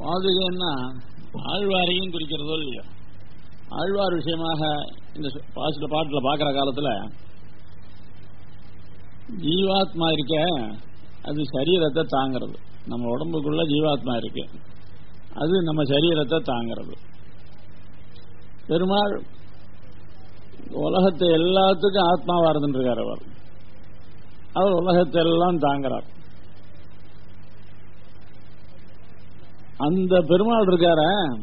பாதுகைன்னா ஆழ்வாரையும் குறிக்கிறதோ இல்லையோ ஆழ்வார் விஷயமாக இந்த பாசிட்ட பாட்டில் பார்க்குற காலத்தில் ஜீவாத்மா இருக்க அது சரீரத்தை தாங்கிறது நம்ம உடம்புக்குள்ள ஜீவாத்மா இருக்கு அது நம்ம சரீரத்தை தாங்கிறது பெருமாள் உலகத்தை எல்லாத்துக்கும் ஆத்மாவா இருந்துருக்கார் அவர் அவர் உலகத்தை எல்லாம் தாங்கிறார் அந்த பெருமாள் இருக்கார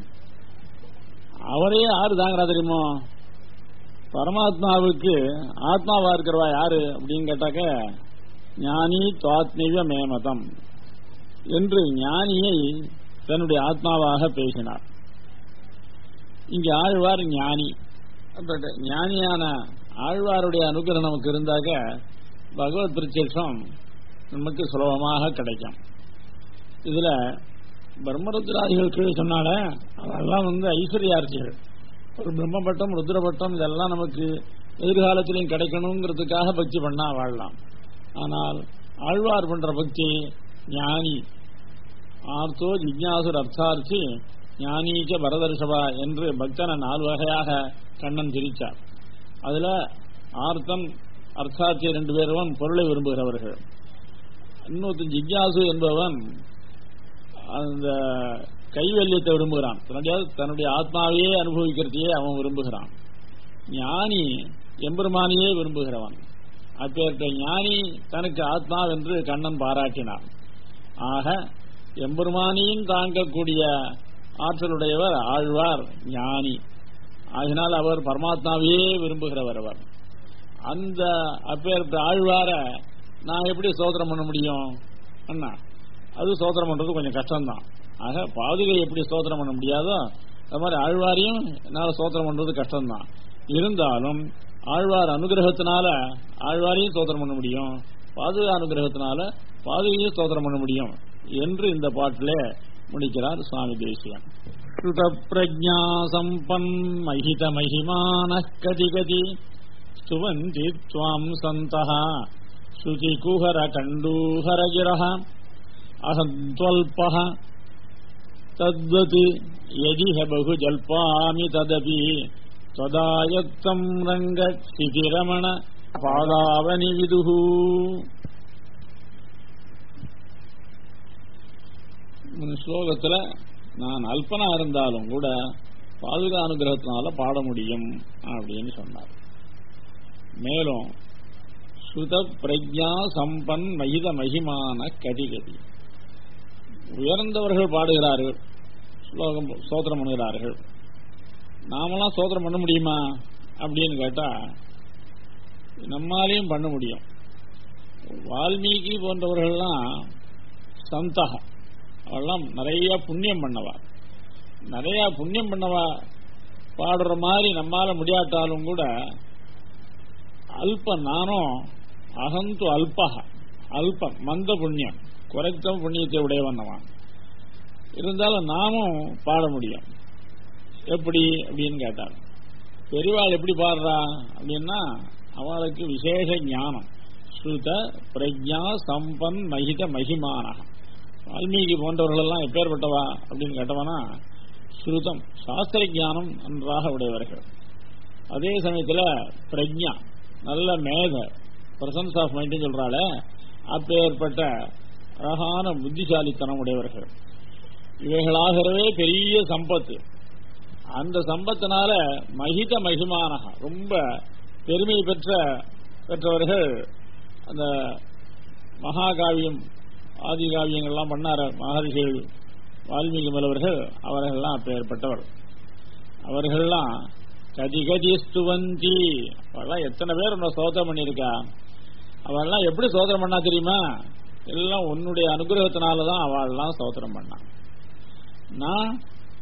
அவரே யாரு தாங்கிறா தெரியுமோ பரமாத்மாவுக்கு ஆத்மாவா இருக்கிறவா யாரு அப்படின்னு கேட்டாக்க ஞானி துவாத்மீக மேமதம் என்று ஞானியை தன்னுடைய ஆத்மாவாக பேசினார் இங்க ஆழ்வார் ஞானி பட் ஞானியான ஆழ்வாருடைய அனுகிரகம் நமக்கு இருந்தாக்க பகவத் பிரத்யட்சம் நமக்கு சுலபமாக கிடைக்கும் இதுல பிரம்மருத்ராதிகள் கீழே சொன்னால அதெல்லாம் வந்து ஐஸ்வர்யார்த்திகள் ஒரு பிரம்மபட்டம் ருத்ரபட்டம் இதெல்லாம் நமக்கு எதிர்காலத்திலையும் கிடைக்கணுங்கிறதுக்காக பக்தி பண்ணா வாழலாம் ஆனால் ஆழ்வார் பண்ற பக்தி ஞானி ஆர்த்தோ ஜிக்யாசுர் அர்த்தார்த்தி ஞானீச்ச பரதர்ஷபா என்று பக்தனை நாலு வகையாக கண்ணன் திரிச்சார் அதுல ஆர்த்தம் அர்த்தார்த்தி ரெண்டு பேரும் பொருளை விரும்புகிறவர்கள் இன்னொருத்தன் ஜிக்யாசு என்பவன் அந்த கைவல்யத்தை விரும்புகிறான் தன்னுடைய தன்னுடைய ஆத்மாவையே அனுபவிக்கிறதையே அவன் விரும்புகிறான் ஞானி எம்பெருமானியே விரும்புகிறவன் அப்பேற்ற ஞானி தனக்கு ஆத்மா என்று கண்ணன் பாராட்டினான் ஆக எம்பெருமானியும் தாங்கக்கூடிய ஆற்றலுடையவர் ஆழ்வார் ஞானி ஆகினால் அவர் பரமாத்மாவையே விரும்புகிறவர் அவர் அந்த அப்பேற்பட்ட ஆழ்வார நான் எப்படி சோதனம் பண்ண முடியும் அண்ணா அது சோதனம் பண்றது கொஞ்சம் கஷ்டம்தான் ஆக பாதுகை எப்படி சோதனம் பண்ண முடியாதோ அது மாதிரி ஆழ்வாரையும் என்னால் சோதனம் பண்றது கஷ்டம்தான் இருந்தாலும் ஆழ்வார் அனுகிரகத்தினால ஆழ்வாரையும் சோதனம் பண்ண முடியும் பாதுகா அனுகிரகத்தினால பாதுகையும் சோதனம் பண்ண முடியும் என்று இந்த பாட்டிலே முடிக்கிறார் சுவாமி தேசியன் ஸ்ருத பிரஜா சம்பன் மகித மகிமான கதி கதி ஸ்துவந்தி துவாம் சந்தः ஸ்ருதி குஹர கண்டூஹர கிரஹ அகந்த்வல்பः தத்வத் யதிஹ பகு ஜல்பாமி ததபி त्वदायत्तम् रङ्गक्षितिरमण பாதாவனி விதுகு ஸ்லோகத்துல நான் அல்பனா இருந்தாலும் கூட பாதுகா அனுகிரகத்தினால பாட முடியும் அப்படின்னு சொன்னார் மேலும் சுத பிரஜா சம்பன் மகித மகிமான கதிகதி உயர்ந்தவர்கள் பாடுகிறார்கள் ஸ்லோகம் சோதனம் பண்ணுகிறார்கள் நாமெல்லாம் சோதனம் பண்ண முடியுமா அப்படின்னு கேட்டா நம்மாலையும் பண்ண முடியும் வால்மீகி போன்றவர்கள்லாம் சந்தக அவெல்லாம் நிறைய புண்ணியம் பண்ணவா நிறைய புண்ணியம் பண்ணவா பாடுற மாதிரி நம்மால முடியாட்டாலும் கூட அல்ப நானும் அகந்து அல்பக அல்பம் மந்த புண்ணியம் குறைத்த புண்ணியத்தை உடையவன்னவான் இருந்தாலும் நாமும் பாட முடியும் எப்படி அப்படின்னு கேட்டார் பெரியவாள் எப்படி பாடுறா அப்படின்னா அவளுக்கு விசேஷ ஞானம் ஸ்ருத பிரஜா சம்பன் மகித மகிமான வால்மீகி போன்றவர்கள் எல்லாம் எப்பேற்பட்டவா அப்படின்னு கேட்டவனா ஸ்ருதம் சாஸ்திர ஞானம் நன்றாக உடையவர்கள் அதே சமயத்தில் பிரஜா நல்ல மேத பிரசன்ஸ் ஆஃப் மைண்ட் சொல்றாள அப்பேற்பட்ட அழகான புத்திசாலித்தனம் உடையவர்கள் இவைகளாகவே பெரிய சம்பத்து அந்த சம்பத்தினால மகித மகிமானக ரொம்ப பெருமை பெற்ற பெற்றவர்கள் அந்த மகாகாவியம் ஆதி காவியங்கள்லாம் பண்ணார மகர்ஷிகள் வால்மீகி மலவர்கள் அவர்கள்லாம் அப்பேற்பட்டவர் அவர்கள்லாம் கதி கதி ஸ்துவந்தி அவெல்லாம் எத்தனை பேர் உன்னை சோதனை பண்ணியிருக்கா அவெல்லாம் எப்படி சோதனை பண்ணா தெரியுமா எல்லாம் உன்னுடைய அனுகிரகத்தினாலதான் அவள்லாம் சோதனம் பண்ணான் நான்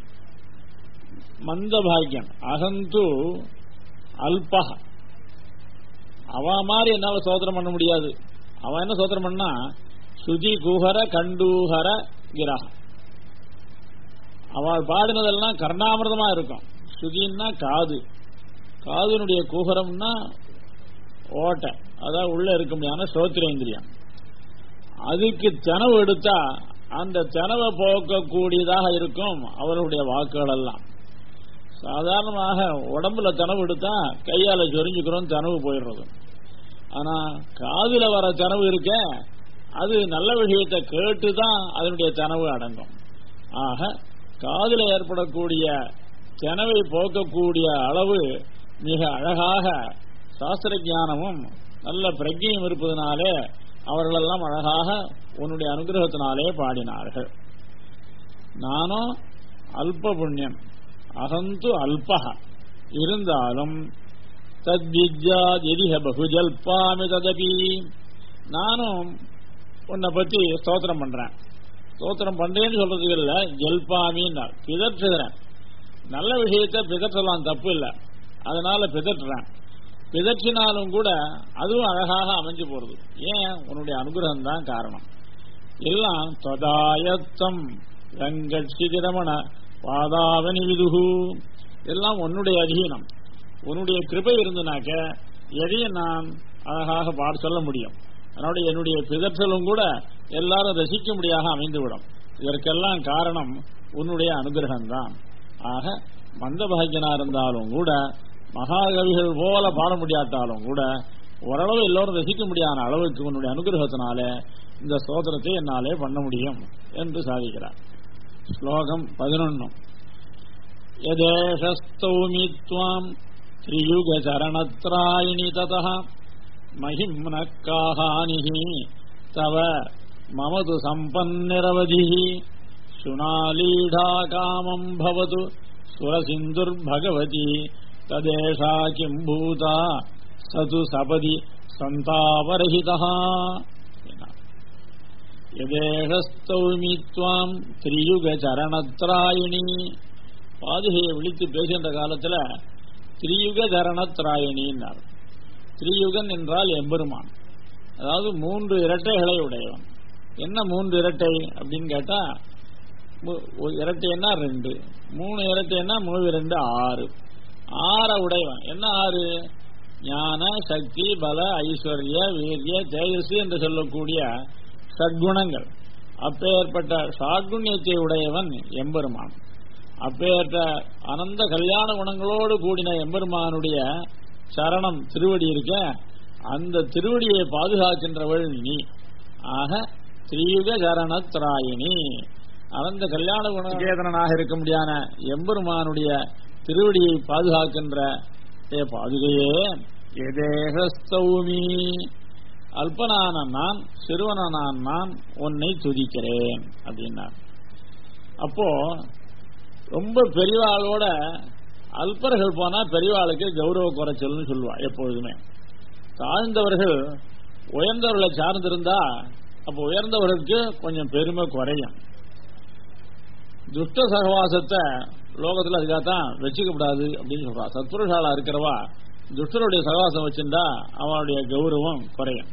மந்த பாக்கியம் அகந்து அல்பக அவ மாதிரி என்னால சோதனம் பண்ண முடியாது அவன் என்ன சோதனம் பண்ணா சுதி குஹர கண்டூஹர கிரக அவள் பாடினதெல்லாம் கர்ணாமிரதமா இருக்கும் சுதின்னா காது காதுனுடைய குஹரம்னா ஓட்டை அதான் உள்ள இருக்க முடியாத சோத்திரேந்திரியம் அதுக்கு தனவு எடுத்தா அந்த தெனவை போக்கக்கூடியதாக இருக்கும் அவருடைய வாக்குகள் எல்லாம் சாதாரணமாக உடம்புல தெனவு எடுத்தா கையால சொரிஞ்சுக்கிறோம் தெனவு போயிடுறது ஆனா காதுல வர தெனவு இருக்க அது நல்ல விஷயத்தை கேட்டுதான் அதனுடைய தெனவு அடங்கும் ஆக காதுல ஏற்படக்கூடிய தெனவை போக்கக்கூடிய அளவு மிக அழகாக சாஸ்திர ஞானமும் நல்ல பிரஜையும் இருப்பதனாலே அவர்களெல்லாம் அழகாக உன்னுடைய அனுகிரகத்தினாலே பாடினார்கள் நானும் அல்ப புண்ணியம் அகந்து அல்பக இருந்தாலும் தத்வித்யா எதிக பகுஜல்பாமி ததபி நானும் உன்னை பத்தி ஸ்தோத்திரம் பண்றேன் ஸ்தோத்திரம் பண்றேன்னு சொல்றதுக்கு இல்ல ஜல்பாமின்னு பிதற்றுகிறேன் நல்ல விஷயத்தை பிதற்றலாம் தப்பு இல்லை அதனால பிதற்றுறேன் பிதற்றினாலும் கூட அதுவும் அழகாக அமைஞ்சு போறது ஏன் உன்னுடைய அனுகிரகம் தான் காரணம் எல்லாம் தொதாயத்தம் வெங்கட்சிரமண பாதாவனி விதுகு எல்லாம் உன்னுடைய அதீனம் உன்னுடைய கிருபை இருந்துனாக்க எதையும் நான் அழகாக பாட சொல்ல முடியும் அதனுடைய என்னுடைய பிதற்றலும் கூட எல்லாரும் ரசிக்கும்படியாக அமைந்துவிடும் இதற்கெல்லாம் காரணம் உன்னுடைய அனுகிரகம் தான் ஆக மந்தபாகியனா இருந்தாலும் கூட மகாகவிகள் போல பாட முடியாட்டாலும் கூட ஓரளவு எல்லோரும் ரசிக்க முடியாத அளவுக்கு உன்னுடைய அனுகிரகத்தினால இந்த ஸ்தோத்திரத்தை என்னாலே பண்ண முடியும் என்று சாதிக்கிறார் ஸ்லோகம் பதினொன்னு யதேஷஸ்தௌமி துவாம் திரியுக சரணத்ராயிணி ததா மகிம்ன காஹானிஹி தவ மமது சம்பன்னிரவதிः சுனாலீடா காமம் பவது சுரசிந்துர்பகவதி ததேஷா கிம் பூதா சது சபதி சந்தாபரஹிதா எதேஷஸ்தௌமி துவாம் திரியுக சரணத்ராயிணி பாதுகையை விழித்து பேசுகின்ற காலத்துல திரியுக சரணத்ராயிணின்னார் திரியுகன் என்றால் எம்பெருமான் அதாவது மூன்று இரட்டைகளை உடையவன் என்ன மூன்று இரட்டை அப்படின்னு கேட்டா இரட்டைன்னா ரெண்டு மூணு இரட்டைன்னா மூணு ரெண்டு ஆறு ஆற உடையவன் என்ன ஆறு ஞான சக்தி பல ஐஸ்வர்ய வீரிய தேஜஸ் என்று சொல்லக்கூடிய சத்குணங்கள் அப்பேற்பட்ட சாட்குண்யத்தை உடையவன் எம்பெருமான் அப்பேற்ற அனந்த கல்யாண குணங்களோடு கூடின எம்பெருமானுடைய சரணம் திருவடி இருக்க அந்த திருவடியை பாதுகாக்கின்றவள் நீ ஆக ஸ்ரீயுக சரணத்ராயினி அனந்த கல்யாண குணகேதனாக இருக்க முடியாத எம்பெருமானுடைய திருவடியை பாதுகாக்கின்ற ஏ பாதுகையே எதேகஸ்தௌமி அல்பனான நான் சிறுவனான நான் உன்னை துதிக்கிறேன் அப்படின்னார் அப்போ ரொம்ப பெரியவாளோட அல்பர்கள் போனா பெரியவாளுக்கு கௌரவ குறைச்சல்னு சொல்லுவா எப்பொழுதுமே தாழ்ந்தவர்கள் உயர்ந்தவர்களை சார்ந்திருந்தா அப்போ உயர்ந்தவர்களுக்கு கொஞ்சம் பெருமை குறையும் துஷ்ட சகவாசத்தை லோகத்தில் அதுக்காகத்தான் வச்சுக்கப்படாது அப்படின்னு சொல்றா சத்புருஷாலா இருக்கிறவா துஷ்டருடைய சகவாசம் வச்சிருந்தா அவனுடைய கௌரவம் குறையும்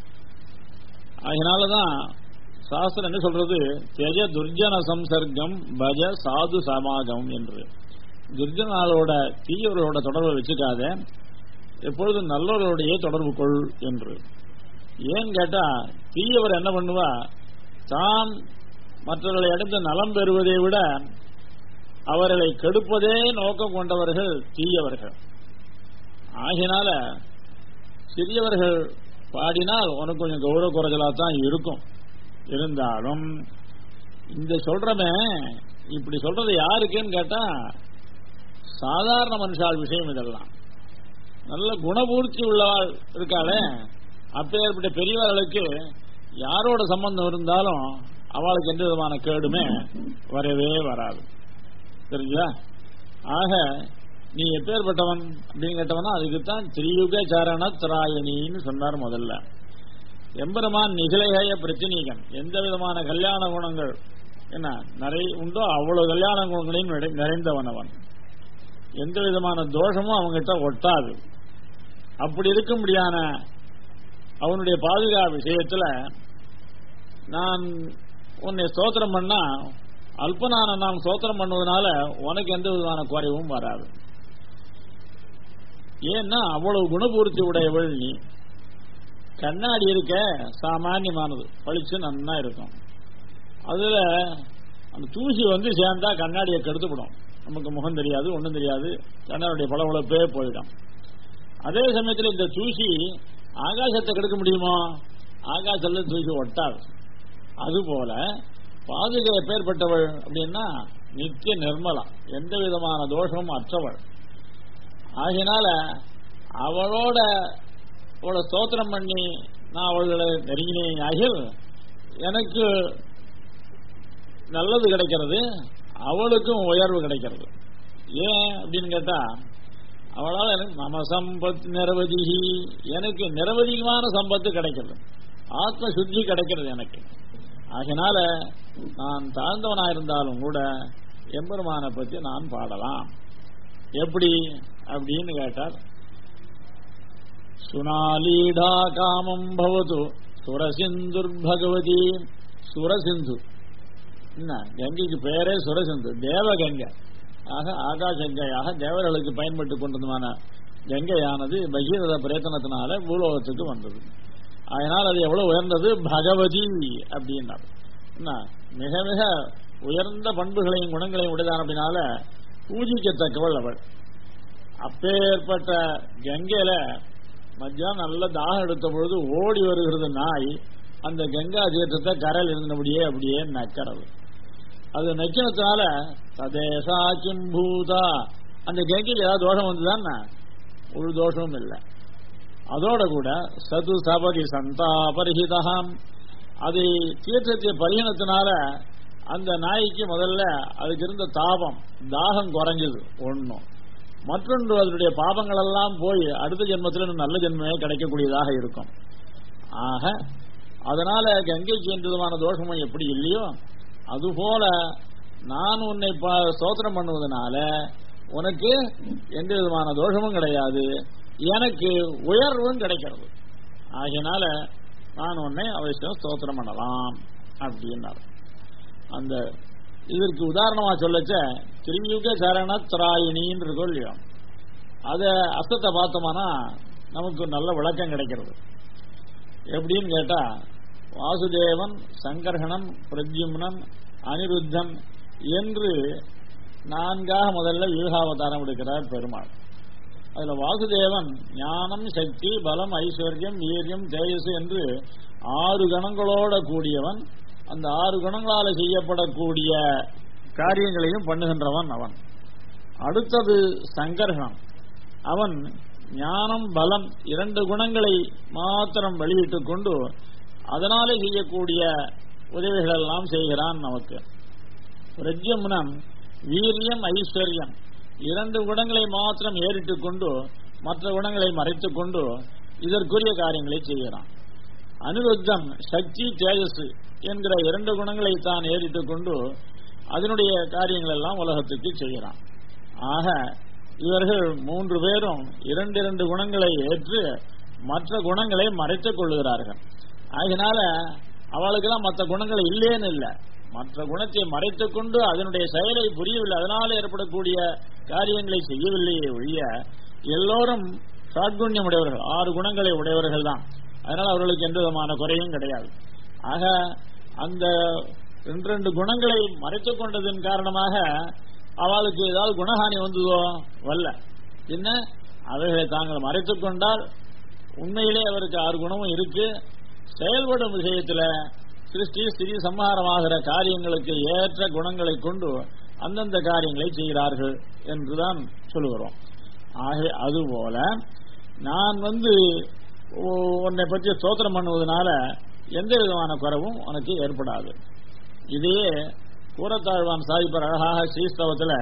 அதனாலதான் சாஸ்திரம் என்ன சொல்றது தெஜ துர்ஜன சம்சர்க்கம் பஜ சாது சமாகம் என்று துர்ஜனாலோட தீயவர்களோட தொடர்பை வச்சுக்காத எப்பொழுதும் நல்லவர்களுடைய தொடர்பு கொள் என்று ஏன்னு கேட்டா தீயவர் என்ன பண்ணுவா தான் மற்றவர்களை அடைந்து நலம் பெறுவதை விட அவர்களை கெடுப்பதே நோக்கம் கொண்டவர்கள் தீயவர்கள் ஆகினால சிறியவர்கள் பாடினால் உனக்கு கொஞ்சம் கௌரவ குறைச்சலா தான் இருக்கும் இருந்தாலும் இந்த சொல்றமே இப்படி சொல்றது யாருக்குன்னு கேட்டா சாதாரண மனுஷால் விஷயம் இதெல்லாம் நல்ல குணபூர்த்தி உள்ளவாள் இருக்காளே அப்பேற்பட்ட பெரியவர்களுக்கு யாரோட சம்பந்தம் இருந்தாலும் அவளுக்கு எந்த விதமான கேடுமே வரவே வராது தெரிஞ்சா ஆக நீ எப்பேற்பட்டவன் அப்படின்னு கேட்டவனா அதுக்குத்தான் திரியுக சரண திராயணின்னு சொன்னார் முதல்ல எம்பெருமான் நிகழகைய பிரச்சனீகன் எந்த விதமான கல்யாண குணங்கள் என்ன நிறைய உண்டோ அவ்வளவு கல்யாண குணங்களையும் நிறை- நிறைந்தவன் அவன் எந்த விதமான தோஷமும் அவங்ககிட்ட ஒட்டாது அப்படி இருக்க முடியாத அவனுடைய பாதுகா விஷயத்துல நான் உன்னை ஸ்தோத்திரம் பண்ணா அல்பனான நான் ஸ்தோத்திரம் பண்ணுவதனால உனக்கு எந்த விதமான குறைவும் வராது ஏன்னா அவ்வளவு குணபூர்த்தி உடையவள் நீ கண்ணாடி இருக்க சாமானியமானது பளிச்சு நன்னா இருக்கும் அதுல அந்த தூசி வந்து சேர்ந்தா கண்ணாடியை கெடுத்துவிடும் நமக்கு முகம் தெரியாது ஒன்றும் தெரியாது கண்ணாடியுடைய பளபளப்பே போயிடும் அதே சமயத்தில் இந்த தூசி ஆகாசத்தை கெடுக்க முடியுமோ ஆகாசத்துல தூசி ஒட்டாது அதுபோல பாதுகை எப்பேற்பட்டவள் அப்படின்னா நித்திய நிர்மலா எந்த விதமான தோஷமும் அற்றவள் ஆகினால அவளோட அவளை ஸ்தோத்திரம் பண்ணி நான் அவர்களை நெருங்கினேன் ஆகில் எனக்கு நல்லது கிடைக்கிறது அவளுக்கும் உயர்வு கிடைக்கிறது ஏன் அப்படின்னு கேட்டா அவளால் எனக்கு மம சம்பத் நிரவதிகி எனக்கு நிரவதிகமான சம்பத்து கிடைக்கிறது ஆத்ம சுத்தி கிடைக்கிறது எனக்கு ஆகினால நான் தாழ்ந்தவனா இருந்தாலும் கூட எம்பெருமானை பற்றி நான் பாடலாம் எப்படி அப்படின்னு கேட்டார் சுனாலீடா காமம் பவது சுரசிந்துர் பகவதி சுரசிந்து என்ன கங்கைக்கு பேரே சுரசிந்து தேவகங்கை ஆக ஆகாசங்கையாக தேவர்களுக்கு பயன்பட்டு கொண்டதுமான கங்கையானது பகீரத பிரயத்தனத்தினால பூலோகத்துக்கு வந்தது அதனால் அது எவ்வளவு உயர்ந்தது பகவதி அப்படின்னார் என்ன மிக மிக உயர்ந்த பண்புகளையும் குணங்களையும் உடையதான் அப்படின்னால பூஜிக்கத்தக்கவள் அவள் அப்பேற்பட்ட கங்கையில மத்தியானம் நல்ல தாகம் எடுத்த பொழுது ஓடி வருகிறது நாய் அந்த கங்கா தீர்த்தத்தை கரையில் இருந்தபடியே அப்படியே நக்கிறது அது நக்கினத்தினால ததேசா கிம்பூதா அந்த கங்கைக்கு ஏதாவது தோஷம் வந்துதான்னா ஒரு தோஷமும் இல்லை அதோட கூட சது சபரி சந்தாபரிஹிதம் அது தீர்த்தத்தை பரிகணத்தினால அந்த நாய்க்கு முதல்ல அதுக்கு இருந்த தாபம் தாகம் குறைஞ்சது ஒன்னும் மற்றொன்று அதனுடைய பாபங்கள் எல்லாம் போய் அடுத்த ஜென்மத்தில் நல்ல ஜென்மமே கிடைக்கக்கூடியதாக இருக்கும் ஆக அதனால கங்கைக்கு எந்த விதமான தோஷமும் எப்படி இல்லையோ அதுபோல நான் உன்னை சோத்திரம் பண்ணுவதனால உனக்கு எந்த விதமான தோஷமும் கிடையாது எனக்கு உயர்வும் கிடைக்கிறது ஆகையினால நான் உன்னை அவசியம் ஸ்தோத்திரம் பண்ணலாம் அப்படின்னார் அந்த இதற்கு உதாரணமா சொல்லச்ச திரியுக சரண திராயினின்னு இருக்கோ இல்லையோ அத அர்த்தத்தை பார்த்தோம்னா நமக்கு நல்ல விளக்கம் கிடைக்கிறது எப்படின்னு கேட்டா வாசுதேவன் சங்கர்ஷணம் பிரத்யும்னம் அனிருத்தன் என்று நான்காக முதல்ல யூகாவதாரம் எடுக்கிறார் பெருமாள் அதுல வாசுதேவன் ஞானம் சக்தி பலம் ஐஸ்வர்யம் வீரியம் தேஜஸ் என்று ஆறு கணங்களோட கூடியவன் அந்த ஆறு குணங்களால செய்யப்படக்கூடிய காரியங்களையும் பண்ணுகின்றவன் அவன் அடுத்தது சங்கர்ஷம் அவன் ஞானம் பலம் இரண்டு குணங்களை மாத்திரம் வெளியிட்டுக் கொண்டு அதனாலே செய்யக்கூடிய உதவிகள் எல்லாம் செய்கிறான் நமக்கு பிரஜமுனம் வீரியம் ஐஸ்வர்யம் இரண்டு குணங்களை மாத்திரம் ஏறிட்டுக் கொண்டு மற்ற குணங்களை மறைத்துக் கொண்டு இதற்குரிய காரியங்களை செய்கிறான் அனிருத்தம் சக்தி தேஜஸ் என்கிற இரண்டு குணங்களை தான் ஏறிட்டுக் கொண்டு அதனுடைய காரியங்கள் எல்லாம் உலகத்துக்கு செய்கிறான் ஆக இவர்கள் மூன்று பேரும் இரண்டு இரண்டு குணங்களை ஏற்று மற்ற குணங்களை மறைத்துக் கொள்ளுகிறார்கள் ஆகினால அவளுக்கெல்லாம் மற்ற குணங்கள் இல்லேன்னு இல்லை மற்ற குணத்தை மறைத்துக் கொண்டு அதனுடைய செயலை புரியவில்லை அதனால் ஏற்படக்கூடிய காரியங்களை செய்யவில்லையே ஒழிய எல்லோரும் சாட்குண்யம் உடையவர்கள் ஆறு குணங்களை உடையவர்கள் தான் அதனால் அவர்களுக்கு எந்த விதமான குறையும் கிடையாது ஆக அந்த ரெண்டு ரெண்டு குணங்களை மறைத்துக் கொண்டதன் காரணமாக அவளுக்கு ஏதாவது குணஹானி வந்ததோ வல்ல என்ன அவைகளை தாங்கள் மறைத்துக் கொண்டால் உண்மையிலே அவருக்கு ஆறு குணமும் இருக்கு செயல்படும் விஷயத்துல சிருஷ்டி ஸ்திரி சம்ஹாரமாகிற காரியங்களுக்கு ஏற்ற குணங்களை கொண்டு அந்தந்த காரியங்களை செய்கிறார்கள் என்றுதான் சொல்லுகிறோம் ஆக அதுபோல நான் வந்து உன்னை பற்றி ஸ்தோத்திரம் பண்ணுவதனால எந்த விதமான குறவும் உனக்கு ஏற்படாது இதையே கூறத்தாழ்வான் சாதிப்பர் அழகாக ஸ்ரீஸ்தவத்தில்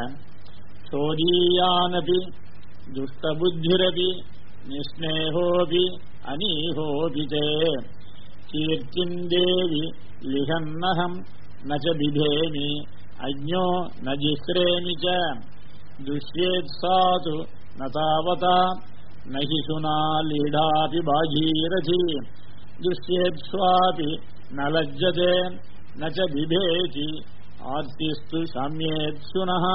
சோதீயானபி துஷ்டபுத்திரபி நிஸ்னேகோபி அனீகோபி தே கீர்த்திம் தேவி லிகன்னகம் நச்ச பிபேமி அஜ்ஞோ ந ஜிஸ்ரேமி ச துஷ்யேத் சாது நதாவதா நகி சுனா லீடாபி பாகீரதி துஷ்யேத் ஸ்வாபி ந லஜ்ஜதே நச்ச பிபேதி ஆர்த்திஸ்து சாமியேத் சுனஹா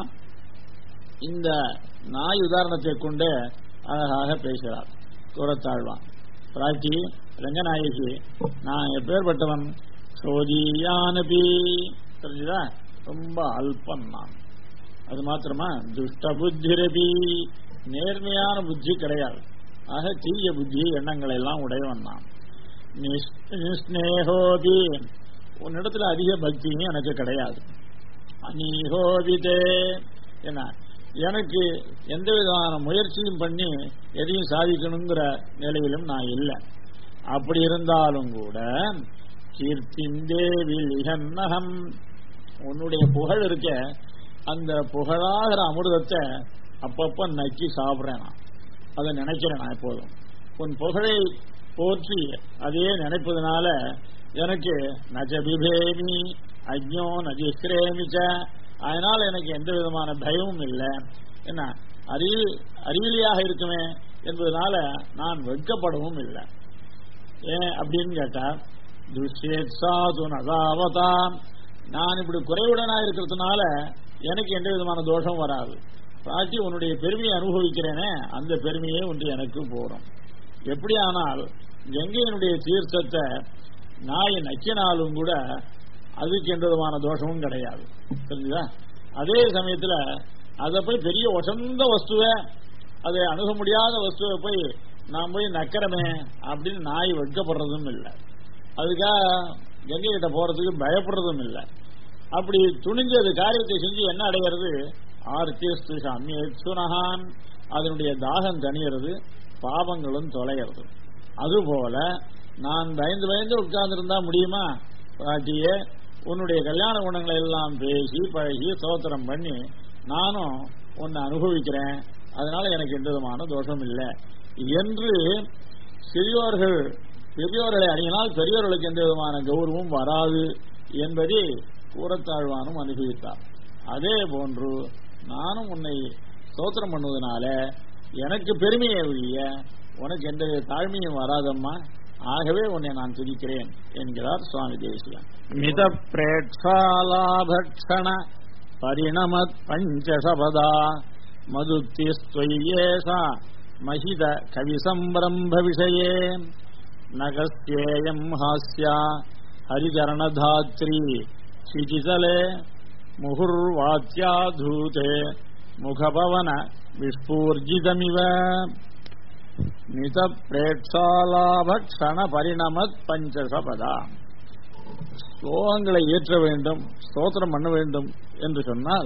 இந்த நாய் உதாரணத்தை கொண்டு அழகாக பேசுகிறார் கூறத்தாழ்வான் பிராட்டி ரங்கநாயகி நான் எப்பேற்பட்டவன் சோதியானபி தெரிஞ்சுதா ரொம்ப அல்பம் நான் அது மாத்திரமா துஷ்ட புத்திரபி நேர்மையான புத்தி கிடையாது ஆக தீய புத்தி எண்ணங்களை எல்லாம் உடையவன் நான் நிஸ்னேகோபி உன்னிடத்துல அதிக பக்தியும் எனக்கு கிடையாது அநீகோபிதே என்ன எனக்கு எந்த விதமான முயற்சியும் பண்ணி எதையும் சாதிக்கணுங்கிற நிலையிலும் நான் இல்லை அப்படி இருந்தாலும் கூட கீர்த்திந்தேவி லிகன்னகம் உன்னுடைய புகழ் இருக்க அந்த புகழாகிற அமிர்தத்தை அப்பப்ப நக்கி சாப்பிடுறேன் நான் அதை நினைக்கிறேன் நான் எப்போதும் உன் புகழை போற்றி அதே நினைப்பதனால எனக்கு நஜபிபேமி அஜ்ஞோ நஜிஸ்ரேமிச்ச அதனால எனக்கு எந்த விதமான பயமும் இல்லை என்ன அறிவு அறிவிலியாக இருக்குமே என்பதனால நான் வெட்கப்படவும் இல்லை ஏன் அப்படின்னு கேட்டா துஷ்யேத் சாது நகாவதாம் நான் இப்படி குறைவுடனா இருக்கிறதுனால எனக்கு எந்த விதமான தோஷம் வராது பாட்டி உன்னுடைய பெருமையை அனுபவிக்கிறேனே அந்த பெருமையே ஒன்று எனக்கு போறோம் எப்படி ஆனால் கங்கையினுடைய தீர்த்தத்தை நாய் நக்கினாலும் கூட அதுக்கு எந்த விதமான தோஷமும் கிடையாது தெரிஞ்சுதா அதே சமயத்துல அதை போய் பெரிய ஒசந்த வஸ்துவை அதை அணுக முடியாத வஸ்துவை போய் நான் போய் நக்கிறமே அப்படின்னு நாய் வெட்கப்படுறதும் இல்லை அதுக்காக கங்கை கிட்ட போறதுக்கு பயப்படுறதும் இல்லை அப்படி துணிஞ்சு அது காரியத்தை செஞ்சு என்ன அடைகிறது ஆர்த்திஸ்து சுனகான் அதனுடைய தாகம் தணிகிறது பாவங்களும் தொலைகிறது அதுபோல நான் பயந்து பயந்து உட்கார்ந்துருந்தா முடியுமா பாட்டியே உன்னுடைய கல்யாண குணங்களை எல்லாம் பேசி பழகி சோத்திரம் பண்ணி நானும் உன்னை அனுபவிக்கிறேன் அதனால எனக்கு எந்த விதமான தோஷம் இல்லை என்று சிறியோர்கள் பெரியோர்களை அணியினால் பெரியோர்களுக்கு எந்த விதமான கௌரவம் வராது என்பதை கூறத்தாழ்வானும் அனுபவித்தார் அதே போன்று நானும் உன்னை சோத்திரம் பண்ணுவதனால எனக்கு பெருமையை ஒழிய உனக்கு எந்த தாழ்மையும் வராதம்மா ஆகவே உன்னை நான் துதிக்கிறேன் என்கிறார் சுவாமி தேசியன் மித பிரேட்சாலாபக்ஷண பரிணமத் பஞ்சசபதா மதுக்திஸ்துவய்யேஷா மகித கவிசம்பிரம்ப விஷயே நகஸ்யேயம் ஹாஸ்யா ஹரிகரணதாத்ரி சிஜிதலே முகுர்வாத்யாதூதே முகபவன விஸ்பூர்ஜிதமிவ நித பிரேட்சாலாப க்ஷண பரிணமத் பஞ்சசபதா ஸ்லோகங்களை ஏற்ற வேண்டும் ஸ்தோத்திரம் பண்ண வேண்டும் என்று சொன்னால்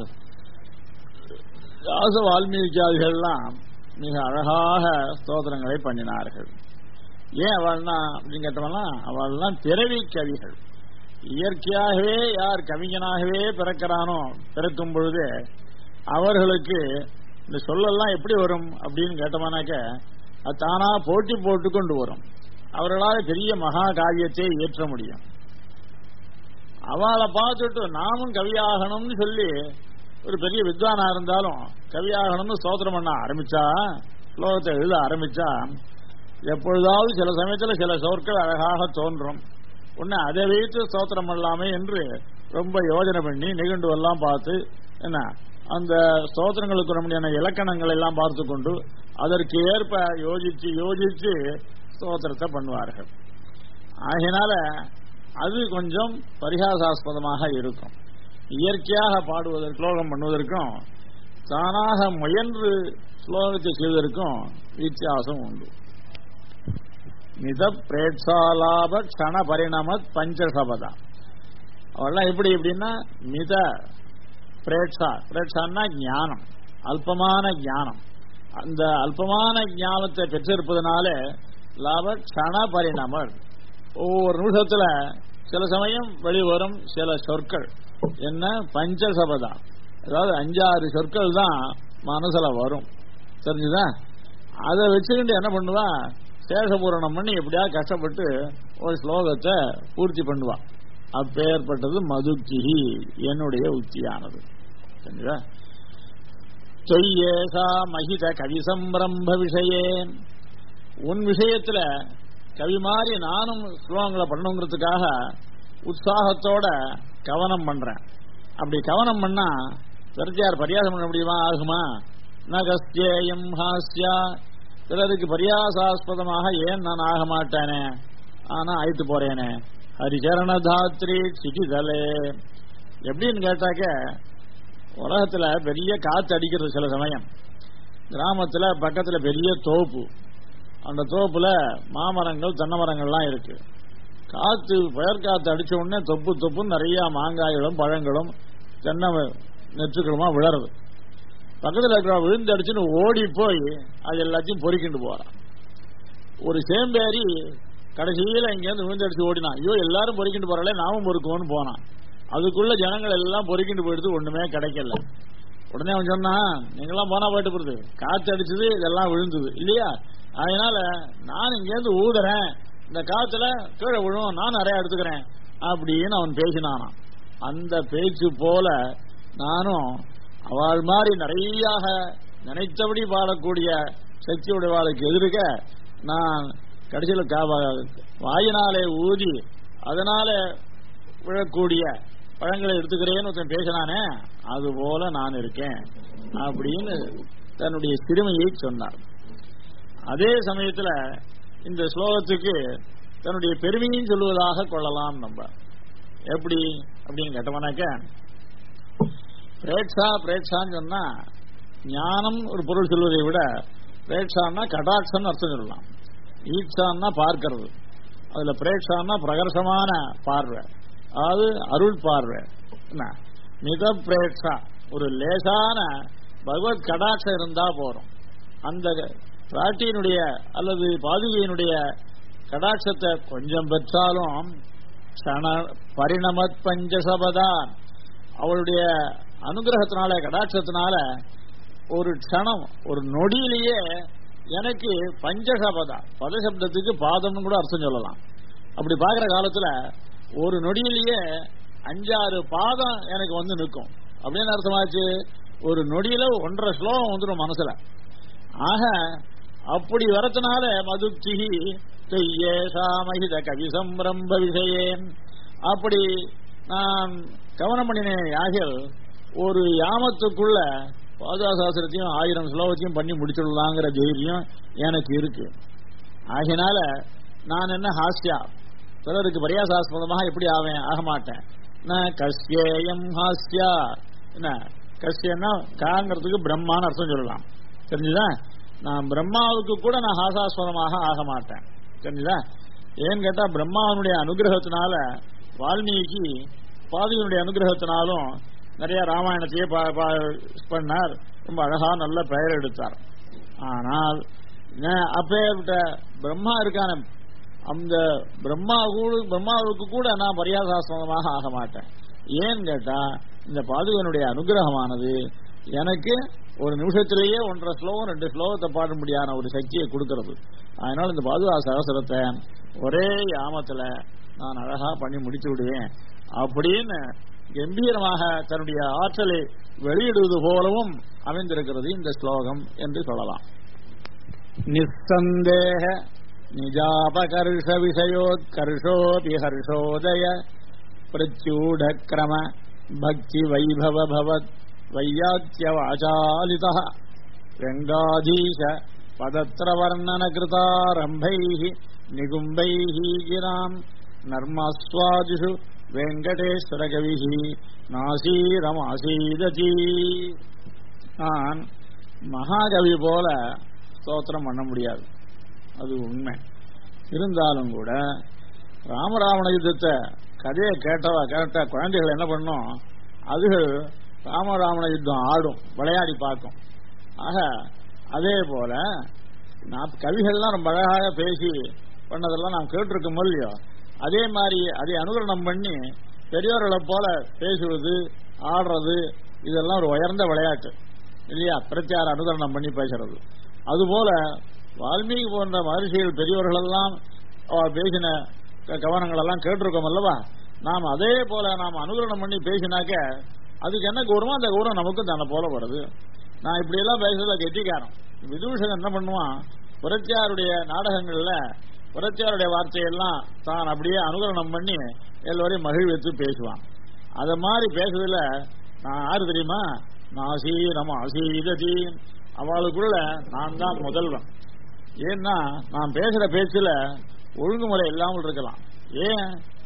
ராச வால்மீகியாதிகள்லாம் மிக அழகாக ஸ்தோத்திரங்களை பண்ணினார்கள் ஏன் அவள்னா அப்படின்னு கேட்டவனா அவள்லாம் பிறவி கவிகள் இயற்கையாகவே யார் கவிஞனாகவே பிறக்கிறானோ பிறக்கும் பொழுது அவர்களுக்கு இந்த சொல்லெல்லாம் எப்படி வரும் அப்படின்னு கேட்டோம்னாக்க அது தானா போட்டி போட்டு கொண்டு வரும் அவர்களால் பெரிய மகா காவியத்தை இயற்ற முடியும் அவளை பார்த்துட்டு நாமும் கவியாகணும்னு சொல்லி ஒரு பெரிய வித்வானா இருந்தாலும் கவியாகணும்னு சோதனம் பண்ண ஆரம்பிச்சா ஸ்லோகத்தை எழுத ஆரம்பிச்சா எப்பொழுதாவது சில சமயத்தில் சில சொற்கள் அழகாக தோன்றும் உன்னை அதை வைத்து ஸ்தோத்திரம் பண்ணலாமே என்று ரொம்ப யோஜனை பண்ணி நிகழ்ந்து எல்லாம் பார்த்து என்ன அந்த ஸ்தோத்திரங்களுக்கு நம்முடைய இலக்கணங்கள் எல்லாம் பார்த்து கொண்டு அதற்கு ஏற்ப யோசிச்சு யோசிச்சு ஸ்தோத்திரத்தை பண்ணுவார்கள் ஆகையினால அது கொஞ்சம் பரிகாசாஸ்பதமாக இருக்கும் இயற்கையாக பாடுவதற்கு ஸ்லோகம் பண்ணுவதற்கும் தானாக முயன்று ஸ்லோகத்தை செய்வதற்கும் வித்தியாசம் உண்டு மித பிரேட்சாலாப க்ஷண பரிணமத் பஞ்சசபதா அவெல்லாம் எப்படி எப்படின்னா மித பிரேட்சா பிரேட்சான்னா ஞானம் அல்பமான ஞானம் அந்த அல்பமான ஞானத்தை பெற்றிருப்பதனால லாப க்ஷண பரிணாமல் ஒவ்வொரு நிமிஷத்துல சில சமயம் வெளிவரும் சில சொற்கள் என்ன பஞ்சசபதா அதாவது அஞ்சாறு சொற்கள் தான் மனசுல வரும் தெரிஞ்சுதா அதை வச்சுக்கிட்டு என்ன பண்ணுவா சேஷபூரணம் பண்ணி எப்படியா கஷ்டப்பட்டு ஒரு ஸ்லோகத்தை பூர்த்தி பண்ணுவான் அப்பேற்பட்டது மதுக்கிஹி என்னுடைய உத்தியானது சரிங்களா தொய்யேசா மகித கவி சம்பிரம்ப விஷயே உன் விஷயத்துல கவி மாதிரி நானும் ஸ்லோகங்களை பண்ணணுங்கிறதுக்காக உற்சாகத்தோட கவனம் பண்றேன் அப்படி கவனம் பண்ணா வெறுத்தியார் பரியாசம் பண்ண முடியுமா ஆகுமா நகஸ்தேயம் ஹாஸ்யா பிறருக்கு பரியாசாஸ்பதமாக ஏன் நான் ஆக மாட்டேனே ஆனா அழைத்து போறேனே ஹரிச்சரணதாத்ரி சிகிதலே எப்படின்னு கேட்டாக்க உலகத்துல பெரிய காத்து அடிக்கிறது சில சமயம் கிராமத்துல பக்கத்துல பெரிய தோப்பு அந்த தோப்புல மாமரங்கள் தென்னை மரங்கள்லாம் இருக்கு காத்து புயற் காத்து அடிச்ச உடனே தொப்பு தொப்புன்னு நிறைய மாங்காய்களும் பழங்களும் தென்னை நெற்றுகளுமா விழறது பக்கத்துல இருக்கிற விழுந்து அடிச்சுன்னு ஓடி போய் அது எல்லாத்தையும் பொறுக்கிட்டு போறான் ஒரு சேம்பேரி கடைசியில இங்கேருந்து விழுந்து அடிச்சு ஓடினான் ஐயோ எல்லாரும் பொறுக்கிட்டு போறாளே நாமும் பொறுக்குவோன்னு போனான் அதுக்குள்ள ஜனங்கள் எல்லாம் பொறுக்கிட்டு போயிடுது ஒண்ணுமே கிடைக்கல உடனே அவன் சொன்னான் நீங்களாம் போனா போயிட்டு போறது காத்து அடிச்சது இதெல்லாம் விழுந்தது இல்லையா அதனால நான் இங்கேருந்து ஊதுறேன் இந்த காத்துல கீழே விழும் நான் நிறைய எடுத்துக்கிறேன் அப்படின்னு அவன் பேசினானாம் அந்த பேச்சு போல நானும் அவள் மாதிரி நிறைய நினைத்தபடி பாடக்கூடிய சக்தி உடையவாளுக்கு எதிர்க்க நான் கடைசியில் கா- வாயினாலே ஊதி அதனால விழக்கூடிய பழங்களை எடுத்துக்கிறேன்னு ஒருத்தன் பேசினானே அது போல நான் இருக்கேன் அப்படின்னு தன்னுடைய சிறுமையை சொன்னார் அதே சமயத்துல இந்த ஸ்லோகத்துக்கு தன்னுடைய பெருமையும் சொல்லுவதாக கொள்ளலாம் நம்ம எப்படி அப்படின்னு கேட்டோம்னாக்க பிரேட்சா பிரேட்சான்னு சொன்னா ஞானம் ஒரு பொருள் சொல்வதை விட பிரேட்சான்னா கடாட்சம் அர்த்தம் சொல்லலாம் ஈட்சான்னா பார்க்கிறது அதுல பிரேட்சான்னா பிரகர்ஷமான பார்வை அதாவது அருள் பார்வை என்ன மித பிரேட்சா ஒரு லேசான பகவத் கடாட்சம் இருந்தா போறோம் அந்த பிராட்டியினுடைய அல்லது பாதுகையினுடைய கடாட்சத்தை கொஞ்சம் பெற்றாலும் க்ஷண பரிணமத் பஞ்சசபதா அவளுடைய அனுகிரகத்தினால கடாட்சத்தினால ஒரு க்ஷணம் ஒரு நொடியிலேயே எனக்கு பஞ்சசபதா பதசப்தத்துக்கு பாதம்னு கூட அர்த்தம் சொல்லலாம் அப்படி பார்க்கிற காலத்துல ஒரு நொடியிலேயே அஞ்சாறு பாதம் எனக்கு வந்து நிற்கும் அப்படின்னு அர்த்தமாச்சு ஒரு நொடியில ஒன்றரை ஸ்லோகம் வந்துடும் மனசுல ஆக அப்படி வரத்தினால மதுக்திகி தெய்யேஷாமகித கவி சம்பிரம்ப விஷயேன் அப்படி நான் கவனம் பண்ணினேன் யாகில் ஒரு யாமத்துக்குள்ள பாதுகாசாஸ்திரத்தையும் ஆயிரம் ஸ்லோகத்தையும் பண்ணி முடிச்சிடலாங்கிற தைரியம் எனக்கு இருக்கு ஆகினால நான் என்ன ஹாஸ்யா பிறருக்கு பரியாசாஸ்பதமாக எப்படி ஆவேன் ஆக மாட்டேன் நான் கஸ்யேயம் ஹாஸ்யா என்ன கஸ்யன்னா காங்கிறதுக்கு பிரம்மான்னு அர்த்தம் சொல்லலாம் தெரிஞ்சுதா நான் பிரம்மாவுக்கு கூட நான் ஹாசாஸ்பதமாக ஆக மாட்டேன் தெரிஞ்சுதா ஏன்னு கேட்டா பிரம்மாவனுடைய அனுகிரகத்தினால வால்மீகி பாதியினுடைய அனுகிரகத்தினாலும் நிறைய ராமாயணத்தையே பா- பா- பண்ணார் ரொம்ப அழகா நல்ல பெயர் எடுத்தார் ஆனால் நான் அப்பேற்பட்ட பிரம்மா இருக்கான அந்த பிரம்மா கூட பிரம்மாவுக்கு கூட நான் பரியாசாஸ்பதமாக ஆக மாட்டேன் ஏன்னு கேட்டா இந்த பாதுகனுடைய அனுகிரகமானது எனக்கு ஒரு நிமிஷத்திலேயே ஒன்றரை ஸ்லோகம் ரெண்டு ஸ்லோகத்தை பாடும்படியான ஒரு சக்தியை கொடுக்கிறது அதனால இந்த பாதுகா சகசரத்தை ஒரே யாமத்துல நான் அழகா பண்ணி முடித்து விடுவேன் அப்படின்னு கம்பீரமாக தன்னுடைய ஆற்றலை வெளியிடுவது போலவும் அமைந்திருக்கிறது இந்த ஸ்லோகம் என்று சொல்லலாம் நிஸ்சந்தேக நிஜாபகர்ஷ விஷயோத்கர்ஷோபி ஹர்ஷோதய பிரத்யூடக்ரம பக்தி வைபவ பவத் வையாக்கியவாசாலித வெங்காதீஷ பதத்திரவர்ணன கிருதாரம்பைः நிகும்பைः கிராம் நர்மாஸ்வாதிஷு வெங்கடேஸ்வரகவிः நாசீரமாசீததி நான் மகாகவி போல ஸ்தோத்திரம் பண்ண முடியாது அது உண்மை இருந்தாலும் கூட ராமராவண யுத்தத்தை கதையை கேட்டவா கேட்ட குழந்தைகள் என்ன பண்ணும் அதுகள் ராமராவண யுத்தம் ஆடும் விளையாடி பார்க்கும் ஆக அதே போல நான் கவிகள்லாம் ரொம்ப அழகாக பேசி பண்ணதெல்லாம் நாம் கேட்டிருக்கோம் இல்லையோ அதே மாதிரி அதை அனுகரணம் பண்ணி பெரியோர்களை போல பேசுவது ஆடுறது இதெல்லாம் ஒரு உயர்ந்த விளையாட்டு இல்லையா பிரச்சார அனுகரணம் பண்ணி பேசுறது அதுபோல வால்மீகி போன்ற மகர்ஷிகள் பெரியவர்கள் எல்லாம் அவர் பேசின க- கவனங்கள் எல்லாம் கேட்டிருக்கோம் அல்லவா நாம் அதே போல நாம் அனுகரணம் பண்ணி பேசினாக்க அதுக்கு என்ன கௌரவம் அந்த கௌரவம் நமக்கும் தன்னை போல வருது நான் இப்படி எல்லாம் பேசுறதுல கெட்டிக்காரன் விதூஷகன் என்ன பண்ணுவான் புரட்சியாருடைய நாடகங்கள்ல புரட்சியாருடைய வார்த்தையெல்லாம் தான் அப்படியே அனுகரணம் பண்ணி எல்லோரையும் மகிழ்வித்து பேசுவான் அத மாதிரி பேசுறதுல நான் யாரு தெரியுமா நாசி நம்ம அசீததி அவளுக்குள்ள நான் தான் முதல்வன் ஏன்னா நான் பேசுற பேச்சுல ஒழுங்குமுறை இல்லாமல் இருக்கலாம் ஏன்